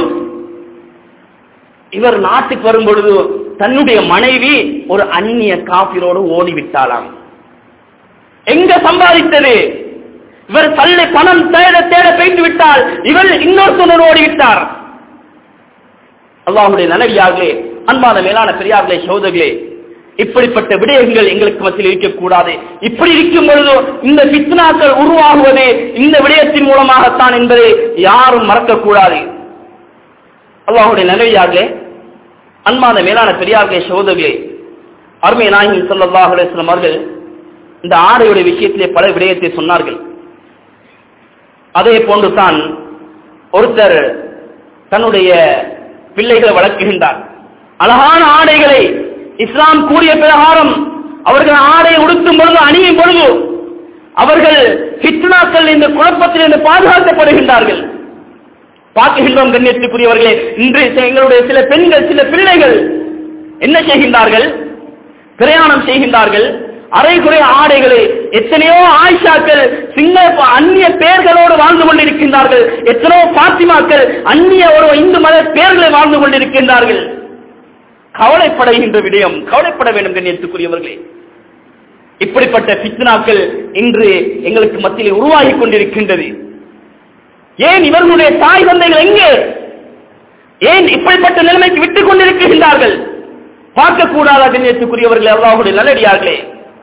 இவர் நாட்டுக்கு வரும் பொழுது தன்னுடைய மனைவி ஒரு அந்நிய காபிரோடு ஓடிவிட்டாளாம் எங்க சம்பாதித்தது இவர் தள்ளி பணம் தேட தேட பெய்து விட்டால் இவர் இன்னொருத்தனோடு ஓடிவிட்டார் அல்லாஹுடைய நல்லடியார்களே அன்பான மேலான பெரியார்களே சோதர்களே இப்படிப்பட்ட விடயங்கள் எங்களுக்கு மத்தியில் இருக்கக்கூடாது இப்படி இருக்கும் பொழுது இந்த பித்னாக்கள் உருவாகுவது இந்த விடயத்தின் மூலமாகத்தான் என்பதை யாரும் மறக்கக்கூடாது அல்லாஹுடைய நல்லடியார்களே அன்பான மேலான பெரியார்களே சோதர்களே அருமை நாயகி சொல்லல்லாஹ் அலுவலம் அவர்கள் இந்த ஆடையுடைய விஷயத்திலே பல விடயத்தை சொன்னார்கள் அதே போன்று தான் ஒருத்தர் தன்னுடைய பிள்ளைகளை வளர்க்குகின்றார் அழகான ஆடைகளை இஸ்லாம் கூறிய பிரகாரம் அவர்கள் ஆடையை உடுத்தும் பொழுது அணியும் பொழுது அவர்கள் ஃபித்னாக்கள் இந்த குழப்பத்தில் இருந்து பாதுகாக்கப்படுகின்றார்கள் பார்க்கின்றோம் கண்ணியத்துக்குரியவர்களே இன்று எங்களுடைய சில பெண்கள் சில பிள்ளைகள் என்ன செய்கின்றார்கள் பிரயாணம் செய்கின்றார்கள் அரைகுறை ஆடைகளை எத்தனையோ ஆயிஷாக்கள் சிங்க அந்நிய பெயர்களோடு வாழ்ந்து கொண்டிருக்கின்றார்கள் எத்தனையோ பாத்திமாக்கள் அந்நிய ஒரு இந்து மத பெயர்களை வாழ்ந்து கொண்டிருக்கின்றார்கள் கவலைப்படுகின்ற விடயம் கவலைப்பட வேண்டும் கண்ணியத்துக்குரியவர்களே இப்படிப்பட்ட பித்னாக்கள் இன்று எங்களுக்கு மத்தியில் உருவாகி கொண்டிருக்கின்றது ஏன் இவர்களுடைய தாய் தந்தைகள் எங்கே ஏன் இப்படிப்பட்ட நிலைமைக்கு விட்டுக் கொண்டிருக்கின்றார்கள் பார்க்கக்கூடாத கண்ணியத்துக்குரியவர்கள் அல்லாஹுடைய நல்லடியார்களே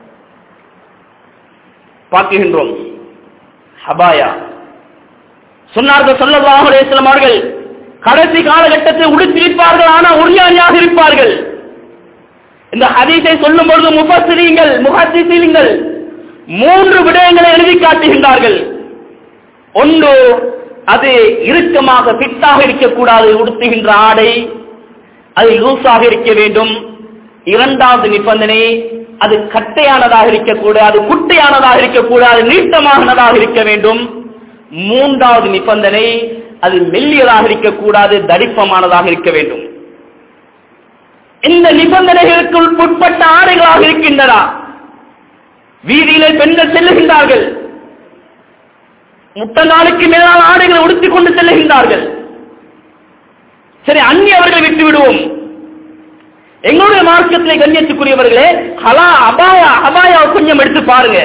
பார்க்கின்றோம் ஹபாயா சொன்னார்கள் சொல்லல்லாஹு அலைஹிஸ்ஸலாம் அவர்கள் கடைசி காலகட்டத்தில் உடுத்திருப்பார்கள் ஆனால் உரியாணியாக இருப்பார்கள் இந்த ஹதீஸை சொல்லும் பொழுது முபஸ்ஸிரீங்கள் முஹத்திசீங்கள் மூன்று விடயங்களை எழுதி காட்டுகின்றார்கள் ஒன்று அது இறுக்கமாக ஃபிட்டாக இருக்கக்கூடாது உடுத்துகின்ற ஆடை அது லூஸாக இருக்க வேண்டும் இரண்டாவது நிபந்தனை அது கட்டையானதாக இருக்கக்கூடாது குட்டையானதாக இருக்கக்கூடாது நீட்டமானதாக இருக்க வேண்டும் மூன்றாவது நிபந்தனை அது மெல்லியதாக இருக்கக்கூடாது தடிப்பமானதாக இருக்க வேண்டும் இந்த நிபந்தனைகளுக்கு உட்பட்ட ஆடைகளாக இருக்கின்றன வீதியிலே பெண்கள் செல்லுகின்றார்கள் முட்ட நாளுக்கு மேலான ஆடைகளை உடுத்திக் கொண்டு செல்லுகின்றார்கள் சரி அந்நியவர்களை விட்டு விடுவோம் எங்களுடைய மார்க்கத்திலே கண்ணியத்துக்குரியவர்களே ஹலா அபாயா அபாயாவை கொஞ்சம் எடுத்து பாருங்க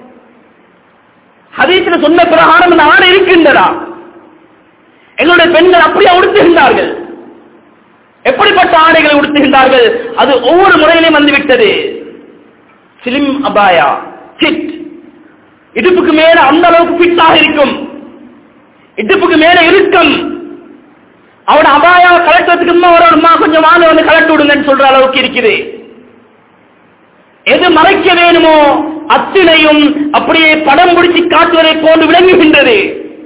ஹதீஸ்ல சொன்ன பிரகாரம் இந்த ஆடை இருக்கின்றதா எங்களுடைய பெண்கள் அப்படியே உடுத்துகின்றார்கள் எப்படிப்பட்ட ஆடைகளை உடுத்துகின்றார்கள் அது ஒவ்வொரு முறையிலும் வந்துவிட்டது சிலிம் அபாயா ஃபிட் இடுப்புக்கு மேல அந்த அளவுக்கு ஃபிட்டாக இருக்கும் இடுப்புக்கு மேல இறுக்கம் அவன் அபாயாவை கலட்டுறதுக்கு ஒரு கொஞ்சம் வாங்க வந்து கலட்டு விடுங்கன்னு சொல்ற அளவுக்கு இருக்குது எது மறைக்க வேணுமோ அத்தினையும் அப்படியே படம் பிடிச்சு காட்டுவதை போன்று விளங்குகின்றது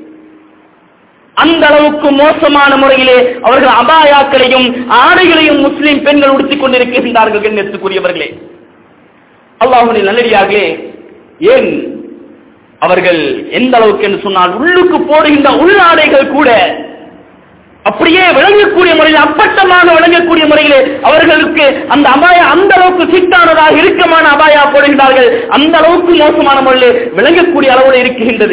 அந்த அளவுக்கு மோசமான முறையிலே அவர்கள் அபாயாக்களையும் ஆடைகளையும் முஸ்லிம் பெண்கள் உடுத்திக் கொண்டிருக்கின்றார்கள் கண்ணியத்துக்குரியவர்களே அல்லாஹுடைய நல்லடியார்களே ஏன் அவர்கள் எந்த அளவுக்கு என்று சொன்னால் உள்ளுக்கு போடுகின்ற உள்ளாடைகள் கூட அப்படியே விளங்கக்கூடிய முறையில் அப்பட்டமாக விளங்கக்கூடிய முறையிலே அவர்களுக்கு அந்த அபாயா அந்த அளவுக்கு ஃபிட்டானதாக இறுக்கமான அபாயா போடுகிறார்கள் அந்த அளவுக்கு மோசமான முறையில் விளங்கக்கூடிய அளவில் இருக்குகின்றது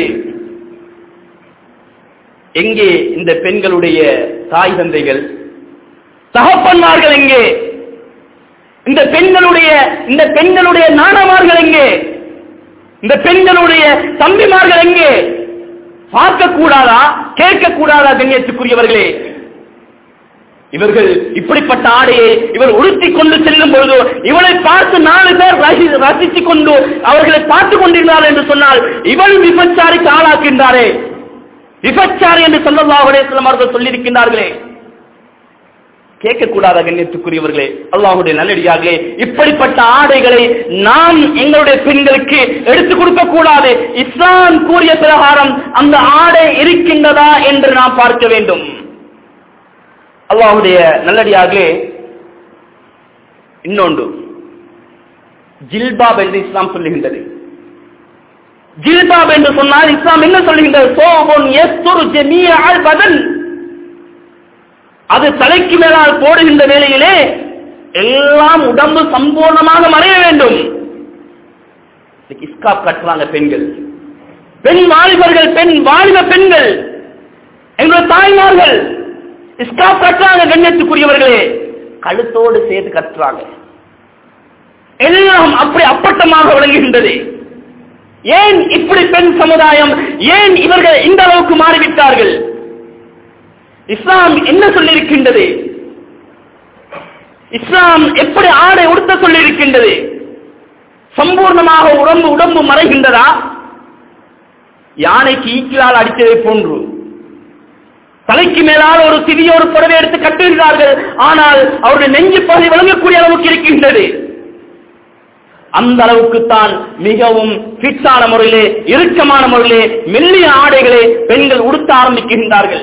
எங்கே இந்த பெண்களுடைய தாய் தந்தைகள் தகப்பன்மார்கள் எங்கே இந்த பெண்களுடைய இந்த பெண்களுடைய நாணமார்கள் எங்கே இந்த பெண்களுடைய தம்பிமார்கள் எங்கே பார்க்க கூடாதா கேட்க கூடாதா கண்ணியத்துக்குரியவர்களே இவர்கள் இப்படிப்பட்ட ஆடையை இவர் உடுத்திக் கொண்டு செல்லும் பொழுது இவளை பார்த்து நாலு பேர் ரசி- ரசித்துக் கொண்டு அவர்களை பார்த்து கொண்டிருந்தார் என்று சொன்னால் இவள் விபச்சாரிக்கு ஆளாக்கின்றாரே விபச்சாரி என்று சொல்லல்லாஹு அலைஹி வஸல்லம் அவர்கள் சொல்லியிருக்கின்றார்களே கேட்கக்கூடாத கண்ணியத்துக்குரியவர்களே அல்லாஹுடைய நல்லடியார்களே இப்படிப்பட்ட ஆடைகளை நாம் எங்களுடைய பெண்களுக்கு எடுத்துக் கொடுக்க கூடாது இஸ்லாம் கூறிய பிரகாரம் அந்த ஆடை இருக்கின்றதா என்று நாம் பார்க்க வேண்டும் அல்லாஹுடைய நல்லடியார்களே இன்னொன்று ஜில்பாப் என்று இஸ்லாம் சொல்லுகின்றது ஜில்பாப் என்று சொன்னால் இஸ்லாம் என்ன சொல்லுகின்றது சோபுன் யஸ்துரு ஜமீஅல் பதன் அது தலைக்கு மேலால் போடுகின்ற வேளையிலே எல்லாம் உடம்பு சம்பூர்ணமாக மறைய வேண்டும் இன்னைக்கு இஸ்காப் கட்டுறாங்க பெண்கள் பெண் வாலிபர்கள் பெண் வாலிப பெண்கள் எங்களுடைய தாய்மார்கள் இஸ்காப் கட்டுறாங்க கண்ணியத்துக்குரியவர்களே கழுத்தோடு சேர்த்து கட்டுறாங்க எல்லாம் அப்படி அப்பட்டமாக விளங்குகின்றது ஏன் இப்படி பெண் சமுதாயம் ஏன் இவர்கள் இந்த அளவுக்கு மாறிவிட்டார்கள் இஸ்லாம் என்ன சொல்லியிருக்கின்றது இஸ்லாம் எப்படி ஆடை உடுத்த சொல்லியிருக்கின்றது சம்பூர்ணமாக உடம்பு உடம்பு மறைகின்றதா யானைக்கு ஈக்கிலால் அடித்ததை போன்று தலைக்கு மேலால் ஒரு சிறிய ஒரு புடவை எடுத்து கட்டுகிறார்கள் ஆனால் அவருடைய நெஞ்சு பகுதி விளங்கக்கூடிய அளவுக்கு இருக்கின்றது அந்த அளவுக்கு தான் மிகவும் ஃபிட்டான முறையிலே இறுக்கமான முறையிலே மெல்லிய ஆடைகளை பெண்கள் உடுத்த ஆரம்பிக்கின்றார்கள்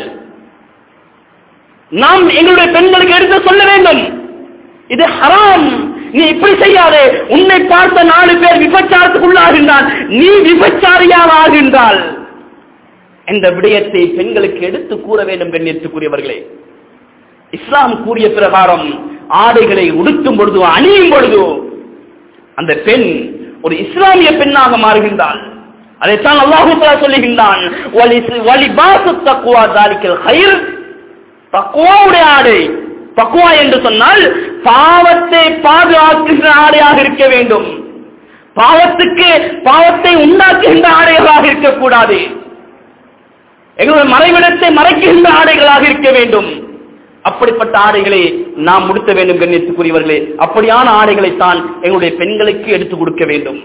நாம் எங்களுடைய பெண்களுக்கு எடுத்து சொல்ல வேண்டும் இது ஹராம் நீ இப்படி செய்யாதே உன்னை பார்த்த நாலு பேர் விபச்சாரத்துக்கு உள்ளாகின்றான் நீ விபச்சாரியாக ஆகின்றாள் என்ற விடயத்தை பெண்களுக்கு எடுத்து கூற வேண்டும் கண்ணியத்துக்குரியவர்களே இஸ்லாம் கூறிய பிரகாரம் ஆடைகளை உடுத்தும் பொழுது அணியும் பொழுது அந்த பெண் ஒரு இஸ்லாமிய பெண்ணாக மாறுகின்றாள் அதைத்தான் அல்லாஹு தஆலா சொல்லுகின்றான் வலி- வலிபாசு தக்குவா தாலிக்கல் ஹைர் தக்குவாவுடைய ஆடை தக்குவா என்று சொன்னால் பாவத்தை பாதுகாக்கின்ற ஆடையாக இருக்க வேண்டும் பாவத்துக்கு பாவத்தை உண்டாக்குகின்ற ஆடைகளாக இருக்கக்கூடாது எங்களுடைய மறைவிடத்தை மறைக்கின்ற ஆடைகளாக இருக்க வேண்டும் அப்படிப்பட்ட ஆடைகளை நாம் முடித்த வேண்டும் கண்ணியத்துக்குரியவர்களே அப்படியான ஆடைகளைத்தான் எங்களுடைய பெண்களுக்கு எடுத்துக் கொடுக்க வேண்டும்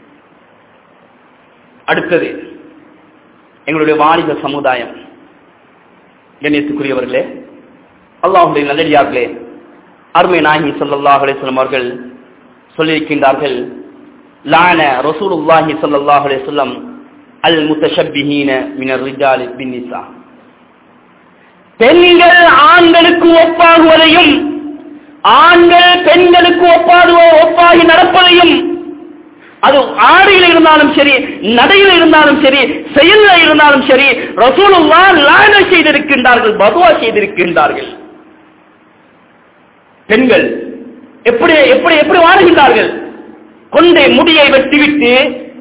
அடுத்தது எங்களுடைய வாலிப சமுதாயம் கண்ணியத்துக்குரியவர்களே அல்லாஹுடைய நல்லடியார்களே அருமை நாயகி ஸல்லல்லாஹு அலைஹி வஸல்லம் அவர்கள் சொல்லியிருக்கின்றார்கள் லான ரசூலுல்லாஹி ஸல்லல்லாஹு அலைஹி வஸல்லம் அல் முத்தஷப்பிஹீன மினர் ரிஜாலி பின்னிசா பெண்கள் ஆண்களுக்கு ஒப்பாகுவதையும் ஆண்கள் பெண்களுக்கு ஒப்பாகுவ ஒப்பாகி நடப்பதையும் அது ஆடையில் இருந்தாலும் சரி நடையில் இருந்தாலும் சரி செயலில் இருந்தாலும் சரி ரசூலுல்லா லான செய்திருக்கின்றார்கள் பதுவா செய்திருக்கின்றார்கள் பெண்கள் எப்படி எப்படி எப்படி வாழ்கின்றார்கள் கொண்டே முடியை வெட்டிவிட்டு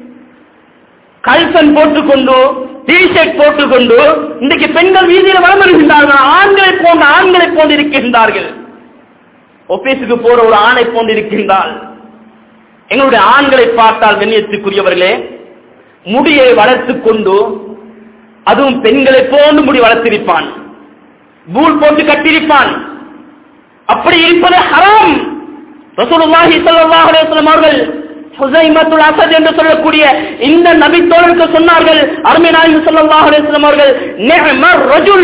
கல்சன் போட்டுக்கொண்டு டிஷர்ட் போட்டுக்கொண்டு இன்றைக்கு பெண்கள் வீதியில் வளம் வருகின்றார்கள் ஆண்களை போன்ற ஆண்களை போன்று இருக்கின்றார்கள் ஆபீஸுக்கு போற ஒரு ஆணை போன்று இருக்கின்றாள் எங்களுடைய ஆண்களை பார்த்தால் கண்ணியத்துக்குரியவர்களே முடியை வளர்த்துக் கொண்டு அதுவும் பெண்களை போன்று முடி வளர்த்திருப்பான் பூல் போட்டு கட்டியிருப்பான் அப்படி இருப்பது ஹராம் ரசூலுல்லாஹி ஸல்லல்லாஹு அலைஹி வஸல்லம் அவர்கள் ஹுசைமத்துல் அஸத் என்று சொல்லக்கூடிய இந்த நபி தோழருக்கு சொன்னார்கள் அருமை நாயகம் ஸல்லல்லாஹு அலைஹி வஸல்லம் அவர்கள் நிஅமர் ரஜுல்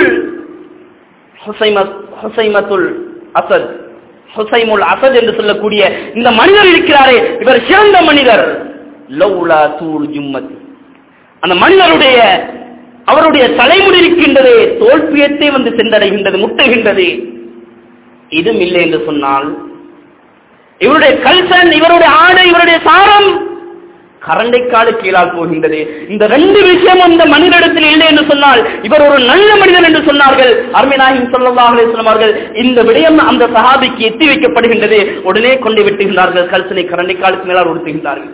ஹுசைமத் ஹுசைமத்துல் அஸத் ஹுசைமுல் அஸத் என்று சொல்லக்கூடிய இந்த மனிதர் இருக்கிறாரே இவர் சிறந்த மனிதர் லௌலா தூள் ஜும்மத் அந்த மனிதருடைய அவருடைய தலைமுடி இருக்கின்றது தோல்பியத்தை வந்து சென்றடைகின்றது முட்டுகின்றது இதுவும் இல்லை என்று சொன்னால் இவருடைய கல்சன் இவருடைய ஆடை இவருடைய சாரம் கரண்டைக்காடு கீழால் போகின்றது இந்த ரெண்டு விஷயமும் இந்த மனிதனிடத்தில் இல்லை என்று சொன்னால் இவர் ஒரு நல்ல மனிதன் என்று சொன்னார்கள் அருமைநாயகம் ஸல்லல்லாஹு அலைஹி வஸல்லம் அவர்கள் இந்த விடயம் அந்த சஹாபிக்கு எத்தி வைக்கப்படுகின்றது உடனே கொண்டு விட்டுகின்றார்கள் கல்சனை கரண்டைக்காலுக்கு மேலால் உடுத்துகின்றார்கள்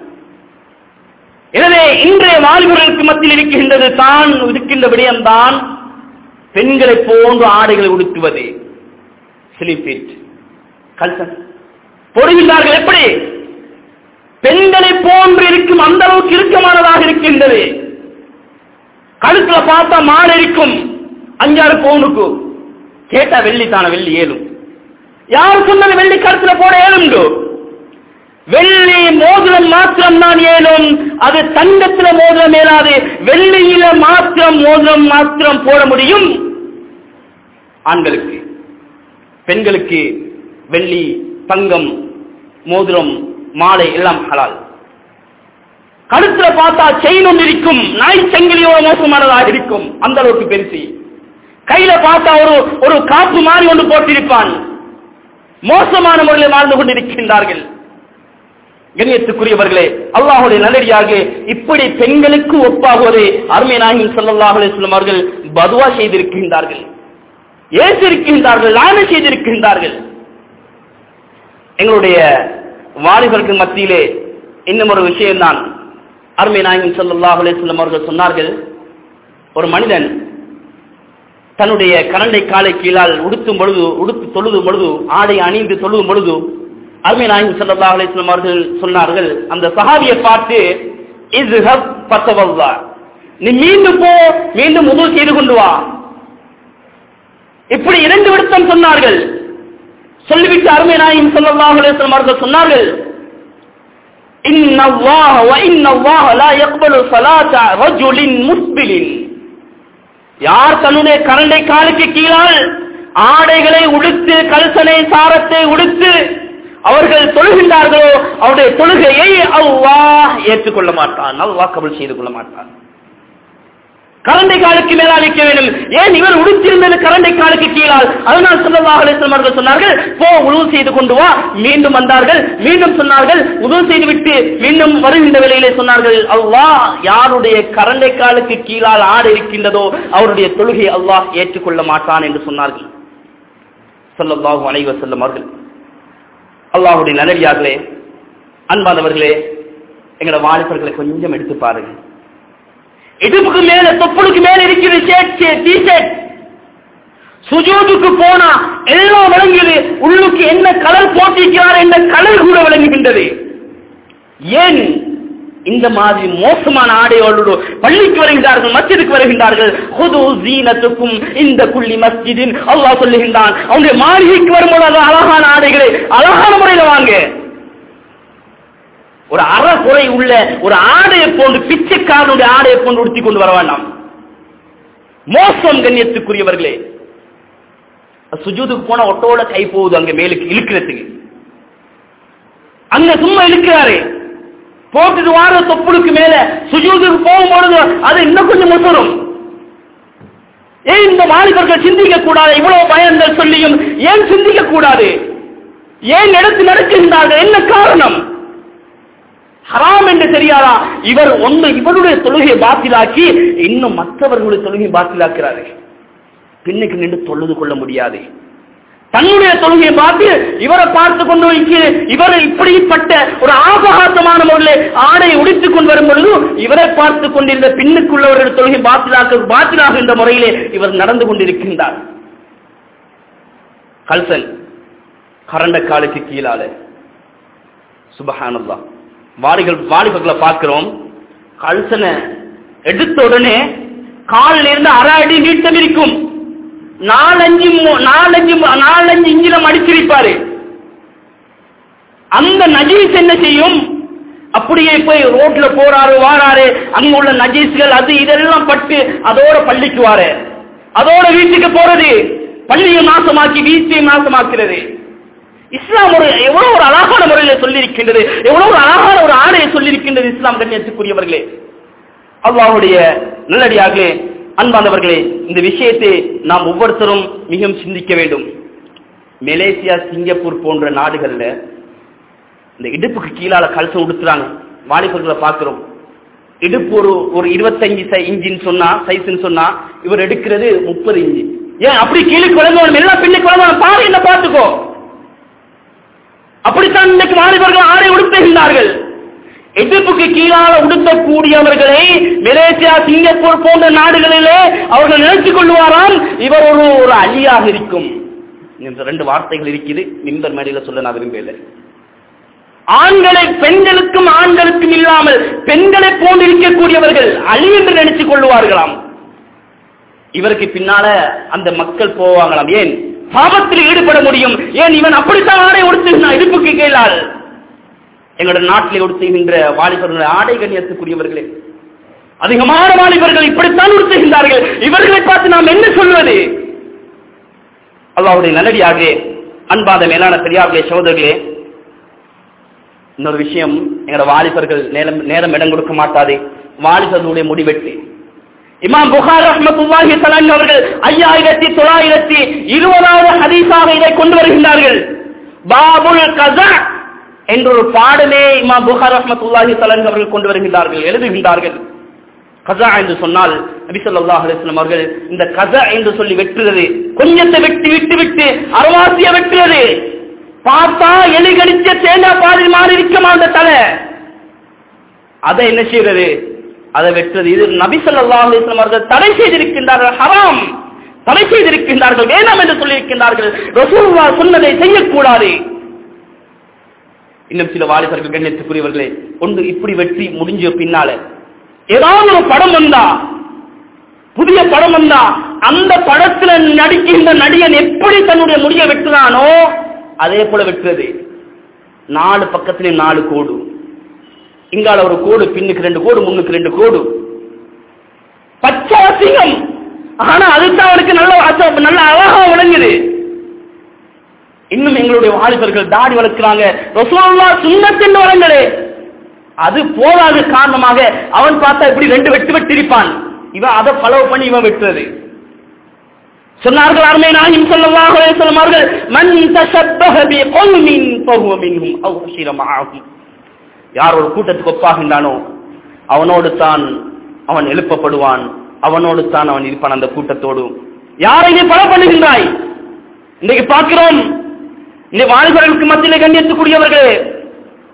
எனவே இன்றைய வாலிபர்களுக்கு மத்தியில் இருக்கின்றது தான் இருக்கின்ற விடயம்தான் பெண்களை போன்று ஆடைகளை உடுத்துவது ஸ்லீப்பீட் கல்சன் போடுகின்றார்கள் எப்படி பெண்களை போன்று இருக்கும் அந்த அளவுக்கு இறுக்கமானதாக இருக்கின்றது கழுத்துல பார்த்தா மாடு இருக்கும் அஞ்சாறு பவுனுக்கு கேட்டா வெள்ளி தான வெள்ளி ஏழும் யார் சொன்னது வெள்ளி கழுத்துல போட ஏழுண்டு வெள்ளி மோதிரம் மாத்திரம் தான் ஏழும் அது தங்கத்துல மோதிரம் ஏலாது வெள்ளியில மாத்திரம் மோதிரம் மாத்திரம் போட முடியும் ஆண்களுக்கு பெண்களுக்கு வெள்ளி தங்கம் மோதிரம் மாலை எல்லாம் ஹலால் கழுத்துல பார்த்தா செயின் ஒன்று இருக்கும் நாய் சங்கிலியோட மோசமானதாக இருக்கும் அந்த அளவுக்கு பெருசி கையில பார்த்தா ஒரு ஒரு காப்பு மாதிரி ஒன்று போட்டிருப்பான் மோசமான முறையில் வாழ்ந்து கொண்டிருக்கின்றார்கள் கண்ணியத்துக்குரியவர்களே அல்லாஹுடைய நல்லடியாக இப்படி பெண்களுக்கு ஒப்பாகுவதை அருமை நாயகம் ஸல்லல்லாஹு அலைஹி வஸல்லம் அவர்கள் பதுவா செய்திருக்கின்றார்கள் ஏசிருக்கின்றார்கள் லான செய்திருக்கின்றார்கள் எங்களுடைய வாலிபருக்கு மத்தியிலே இன்னும் ஒரு விஷயம்தான் அருமை நாயகம் ஸல்லல்லாஹு அலைஹி வஸல்லம் அவர்கள் சொன்னார்கள் ஒரு மனிதன் தன்னுடைய கரண்டை காலை கீழால் உடுத்தும் பொழுது உடுத்து தொழுதும் பொழுது ஆடை அணிந்து தொழுதும் பொழுது அருமை நாயகம் ஸல்லல்லாஹு அலைஹி வஸல்லம் அவர்கள் சொன்னார்கள் அந்த சஹாபியை பார்த்து இஸ்ஹப் ஃபத்தவல்லா நீ மீண்டும் போ மீண்டும் உது செய்து கொண்டு வா இப்படி இரண்டு விடுத்தம் சொன்னார்கள் சொல்லிவிட்டு அருமை நாயகம் ஸல்லல்லாஹு அலைஹி வஸல்லம் அவர்கள் சொன்னார்கள் இன்னல்லாஹ வ இன்னல்லாஹ லா யக்பலு ஸலாத ரஜுலின் முஸ்பிலின் யார் தன்னுடைய கரண்டை காலுக்கு கீழால் ஆடைகளை உடுத்து கல்சனை சாரத்தை உடுத்து அவர்கள் தொழுகின்றார்களோ அவருடைய தொழுகையை அல்லாஹ் ஏற்றுக்கொள்ள மாட்டான் அல்லாஹ் கபல் செய்து கொள்ள மாட்டான் கரண்டை காலுக்கு மேலால் வைக்க வேண்டும் ஏன் இவர் உடுத்திருந்தது கரண்டை காலுக்கு கீழால் அதனால் சொல்லல்லாஹு அலைஹி வஸல்லம் அவர்கள் சொன்னார்கள் போ உழவு செய்து கொண்டு வா மீண்டும் வந்தார்கள் மீண்டும் சொன்னார்கள் உதவு செய்து விட்டு மீண்டும் வருகின்ற வேளையிலே சொன்னார்கள் அல்லாஹ் யாருடைய கரண்டை காலுக்கு கீழால் ஆடு இருக்கின்றதோ அவருடைய தொழுகை அல்லாஹ் ஏற்றுக்கொள்ள மாட்டான் என்று சொன்னார்கள் சொல்லல்லாஹு அலைஹி வஸல்லம் அவர்கள் அல்லாஹுடைய நல்லடியார்களே அன்பானவர்களே எங்களோட வாலிபர்களை கொஞ்சம் எடுத்து பாருங்க இடுப்புக்கு மேல தொப்புளுக்கு மேல இருக்கிற ஷர்ட் டிஷர்ட் சுஜூதுக்கு போனா எல்லாம் விளங்குது உள்ளுக்கு என்ன கலர் போட்டிருக்கிறார் என்ற கலர் கூட விளங்குகின்றது ஏன் இந்த மாதிரி மோசமான ஆடையோடு பள்ளிக்கு வருகின்றார்கள் மஸ்ஜிதுக்கு வருகின்றார்கள் ஹுது ஜீனத்துக்கும் இந்த குள்ளி மஸ்ஜிதின் அல்லாஹ் சொல்லுகின்றான் அவனுடைய மாளிகைக்கு வரும்போது அழகான ஆடைகளை அழகான முறையில் வாங்க ஒரு அறகுறை உள்ள ஒரு ஆடையை போன்று பிச்சைக்காரனுடைய ஆடையை போன்று உடுத்திக் கொண்டு வர வேண்டாம் மோசம் கண்ணியத்துக்குரியவர்களே சுஜூதுக்கு போன ஒட்டோட கை போகுது அங்க மேலுக்கு இழுக்கிறதுக்கு அங்க சும்மா இழுக்கிறாரு போட்டுட்டு வார தொப்புளுக்கு மேல சுஜூதுக்கு போகும்பொழுது அது இன்னும் கொஞ்சம் முசரும் ஏன் இந்த வாலிபர்கள் சிந்திக்க கூடாது இவ்வளவு பயன்கள் சொல்லியும் ஏன் சிந்திக்க கூடாது ஏன் எடுத்து நடக்கின்றார்கள் என்ன காரணம் ஹராம் என்று தெரியாதா இவர் ஒன்று இவருடைய தொழுகையை பாத்திலாக்கி இன்னும் மற்றவர்களுடைய தொழுகையை பாத்திலாக்கிறாரு பின்னுக்கு நின்று தொழுது கொள்ள முடியாது தன்னுடைய தொழுகையை பார்த்து இவரை பார்த்து கொண்டு வைக்க இவர் இப்படிப்பட்ட ஒரு ஆபகாசமான முறையில் ஆடை உடித்துக் கொண்டு வரும் பொழுது இவரை பார்த்து கொண்டிருந்த பின்னுக்குள்ளவர்கள் தொழுகை பாத்திலாக்க பாத்திலாகின்ற முறையிலே இவர் நடந்து கொண்டிருக்கின்றார் கல்சன் கரண்ட காலுக்கு கீழால சுபஹானல்லா வாலிகள் வாலிபர்களை பார்க்கிறோம் கல்சனை எடுத்த உடனே காலில் இருந்து அரை அடி நீட்டம் இருக்கும் நாலஞ்சு மு- நாலஞ்சு மு- நாலஞ்சு இஞ்சிலம் அடிச்சிருப்பாரு அந்த நஜீஸ் என்ன செய்யும் அப்படியே போய் ரோட்ல போறாரு வாராரு அங்க உள்ள நஜீஸ்கள் அது இதெல்லாம் பட்டு அதோட பள்ளிக்கு வாரு அதோட வீட்டுக்கு போறது பள்ளியை நாசமாக்கி வீட்டையும் நாசமாக்கிறது இஸ்லாம் ஒரு எவ்வளவு ஒரு அழகான முறையில சொல்லியிருக்கின்றது எவ்வளவு ஒரு அழகான ஒரு ஆடையை சொல்லியிருக்கின்றது இஸ்லாம் கண்ணியத்துக்குரியவர்களே அல்லாஹுடைய நல்லடியார்களே அன்பானவர்களே இந்த விஷயத்தை நாம் ஒவ்வொருத்தரும் மிகவும் சிந்திக்க வேண்டும் மலேசியா சிங்கப்பூர் போன்ற நாடுகள்ல இந்த இடுப்புக்கு கீழால கலசம் உடுத்துறாங்க வாலிபர்களை பார்க்கிறோம் இடுப்பு ஒரு ஒரு இருபத்தஞ்சு சை இன்ச்சின்னு சொன்னா சைஸ்ன்னு சொன்னா இவர் எடுக்கிறது முப்பது இன்ச்சு ஏன் அப்படி கீழே குழந்தை எல்லாம் பின்னுக்கு குழந்தை பாரு என்ன பார்த்துக்கோ அப்படித்தான் இன்னைக்கு வாலிபர்கள் ஆடை உடுத்துகின்றார்கள் எதிர்ப்புக்கு கீழால உடுத்தக்கூடியவர்களை மலேசியா சிங்கப்பூர் போன்ற நாடுகளிலே அவர்கள் நினைத்துக் கொள்வாராம் இவர் ஒரு ஒரு அழியாக இருக்கும் இந்த ரெண்டு வார்த்தைகள் இருக்குது மின்பர் மேடையில சொல்ல நான் விரும்பல ஆண்களை பெண்களுக்கும் ஆண்களுக்கும் இல்லாமல் பெண்களை போன்று இருக்கக்கூடியவர்கள் அழி என்று நினைத்துக் கொள்வார்களாம் இவருக்கு பின்னால அந்த மக்கள் போவாங்களாம் ஏன் பாவத்தில் ஈடுபட முடியும் ஏன் இவன் அப்படித்தான் ஆடை உடுத்துகிறான் இடுப்புக்கு கீழால் எங்களுடைய நாட்டில் உடுத்துகின்ற வாலிபர்கள் ஆடை கண்ணியத்துக்குரியவர்களே அதிகமான வாலிபர்கள் இப்படித்தான் உடுத்துகின்றார்கள் இவர்களை பார்த்து நாம் என்ன சொல்வது அல்லாவுடைய நல்லடியாக அன்பாத மேலான பெரியார்களே சகோதரர்களே இன்னொரு விஷயம் எங்களோட வாலிபர்கள் நேரம் நேரம் இடம் கொடுக்க மாட்டாது வாலிபர்களுடைய முடிவெட்டு இமாம் புகார் ரஹ்மத்துல்லாஹி தலான் அவர்கள் ஐயாயிரத்தி தொள்ளாயிரத்தி இருபதாவது ஹதீஸாக இதை கொண்டு வருகின்றார்கள் பாபுல் கசா என்ற ஒரு பாடலே இமாம் புகார் ரஹ்மத்துல்லாஹி தலான் அவர்கள் கொண்டு வருகின்றார்கள் எழுதுகின்றார்கள் கசா என்று சொன்னால் நபி ஸல்லல்லாஹு அலைஹி வஸல்லம் அவர்கள் இந்த கசா என்று சொல்லி வெட்டுறது கொஞ்சத்தை வெட்டி விட்டு விட்டு அரவாசிய வெட்டுறது பார்த்தா எலி கடிச்ச தேங்காய் பாதி மாறி இருக்குமா அந்த தலை அதை என்ன செய்யறது அதை வெட்டுறது இது நபி ஸல்லல்லாஹு அலைஹி வஸல்லம் அவர்கள் தடை செய்திருக்கின்றார்கள் ஹராம் தடை செய்திருக்கின்றார்கள் வேணாம் என்று சொல்லியிருக்கின்றார்கள் ரசூலுல்லாஹ் சொன்னதை செய்யக்கூடாது இன்னும் சில வாலிபர்கள் கண்ணியத்துக்குரியவர்களே ஒன்று இப்படி வெற்றி முடிஞ்ச பின்னால ஏதாவது ஒரு படம் வந்தா புதிய படம் வந்தா அந்த படத்துல நடிக்கின்ற நடிகன் எப்படி தன்னுடைய முடிய வெட்டுறானோ அதே போல வெட்டுறது நாலு பக்கத்திலே நாலு கோடு இங்கால ஒரு கோடு பின்னுக்கு ரெண்டு கோடு முன்னுக்கு ரெண்டு கோடு பச்சை அசிங்கம் ஆனா அதுதான் அவனுக்கு நல்ல அச- நல்ல அழகா விளங்குது இன்னும் எங்களுடைய வாலிபர்கள் தாடி வளர்க்கிறாங்க ரசூலுல்லா சுண்ணத்தின் வளங்களே அது போதாத காரணமாக அவன் பார்த்தா இப்படி ரெண்டு வெட்டு வெட்டிருப்பான் இவன் அதை ஃபாலோ பண்ணி இவன் வெட்டுறது சொன்னார்கள் அருமை நாயும் ஸல்லல்லாஹு அலைஹி வஸல்லம் அவர்கள் மன் தஷப்பஹ பி கௌமின் ஃபஹுவ மின்ஹும் அவ் ஹஷிர மஅஹும் யார் ஒரு கூட்டத்துக்கு ஒப்பாகின்றானோ அவனோடு தான் அவன் எழுப்பப்படுவான் அவனோடு தான் அவன் இருப்பான் அந்த கூட்டத்தோடு யாரை நீ பல பண்ணுகின்றாய் இன்றைக்கு பார்க்கிறோம் இந்த வாலிபர்களுக்கு மத்தியிலே கண்ணியத்துக்குரியவர்களே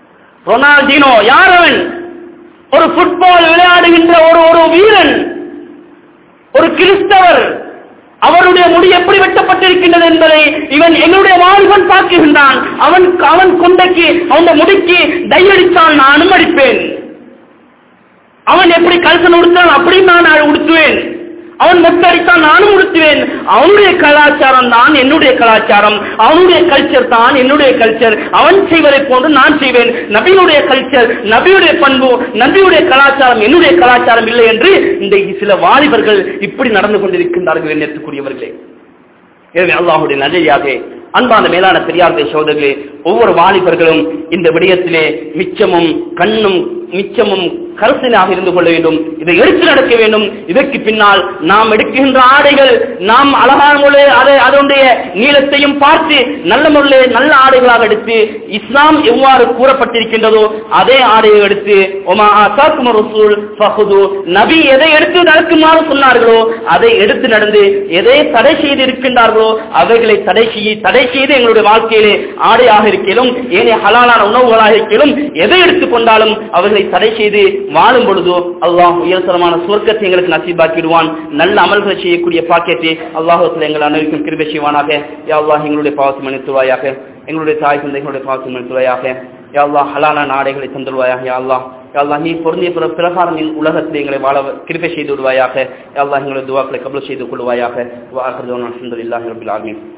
ரொனால்டினோ யார் அவன் ஒரு ஃபுட்பால் விளையாடுகின்ற ஒரு ஒரு வீரன் ஒரு கிறிஸ்தவர் அவருடைய முடி எப்படி வெட்டப்பட்டிருக்கின்றது என்பதை இவன் எங்களுடைய வாலிபன் பார்க்கின்றான் அவன் அவன் கொண்டைக்கு அவன் முடிக்கு டை அடித்தால் நான் அனுமதிப்பேன் அவன் எப்படி கல்சன் உடுத்தான் அப்படியும் நான் உடுத்துவேன் அவன் மொத்தடித்தான் நானும் உடுத்துவேன் அவனுடைய கலாச்சாரம் தான் என்னுடைய கலாச்சாரம் அவனுடைய கல்ச்சர் தான் என்னுடைய கல்ச்சர் அவன் செய்வதை போன்று நான் செய்வேன் நபியுடைய கல்ச்சர் நபியுடைய பண்பு நபியுடைய கலாச்சாரம் என்னுடைய கலாச்சாரம் இல்லை என்று இந்த சில வாலிபர்கள் இப்படி நடந்து கொண்டிருக்கின்றார்கள் எண்ணத்துக்குரியவர்களே எனவே அல்லாஹுடைய நன்றியாக அன்பான மேலான பெரியார்களை சோதர்களே ஒவ்வொரு வாலிபர்களும் இந்த விடயத்திலே மிச்சமும் கண்ணும் மிச்சமும் கருத்தினாக இருந்து கொள்ள வேண்டும் இதை எடுத்து நடக்க வேண்டும் இதற்கு பின்னால் நாம் எடுக்கின்ற ஆடைகள் நாம் அழகான முறையில் அதை அதனுடைய நீளத்தையும் பார்த்து நல்ல முறையில் நல்ல ஆடைகளாக எடுத்து இஸ்லாம் எவ்வாறு கூறப்பட்டிருக்கின்றதோ அதே ஆடையை எடுத்து ஒமா ஆசாக்கும் ரசூல் ஃபஹுது நபி எதை எடுத்து நடக்குமாறு சொன்னார்களோ அதை எடுத்து நடந்து எதை தடை செய்து இருக்கின்றார்களோ அவைகளை தடை செய்ய தடை செய்து எங்களுடைய வாழ்க்கையிலே ஆடையாக இருக்கலாம் ஏனைய ஹலாலான உணவுகளாக இருக்கலாம் எதை எடுத்துக்கொண்டாலும் அவர்களை தடை செய்து வாழும் பொழுதோ அல்லாஹ் உயர்தரமான சுவர்க்கத்தை எங்களுக்கு நசீபாக்கிடுவான் நல்ல அமல்களை செய்யக்கூடிய பாக்கியத்தை அல்லாஹத்தில் எங்கள் அனைவருக்கும் கிருபை செய்வானாக யா அல்லாஹ் எங்களுடைய பாவத்தை மன்னித்துவாயாக எங்களுடைய தாய் தந்தைகளுடைய பாவத்தை மன்னித்துவாயாக யா அல்லாஹ் ஹலாலான நாடைகளை தந்துடுவாயாக யா அல்லாஹ் யா அல்லாஹ் நீ பொருந்திய பிற பிரகாரம் உலகத்தில் எங்களை வாழ கிருபை செய்து விடுவாயாக யா அல்லாஹ் எங்களுடைய துவாக்களை கபல் செய்து கொள்வாயாக வாஹர் அல்ஹம்துலில்லாஹி ரபில் ஆலமீன்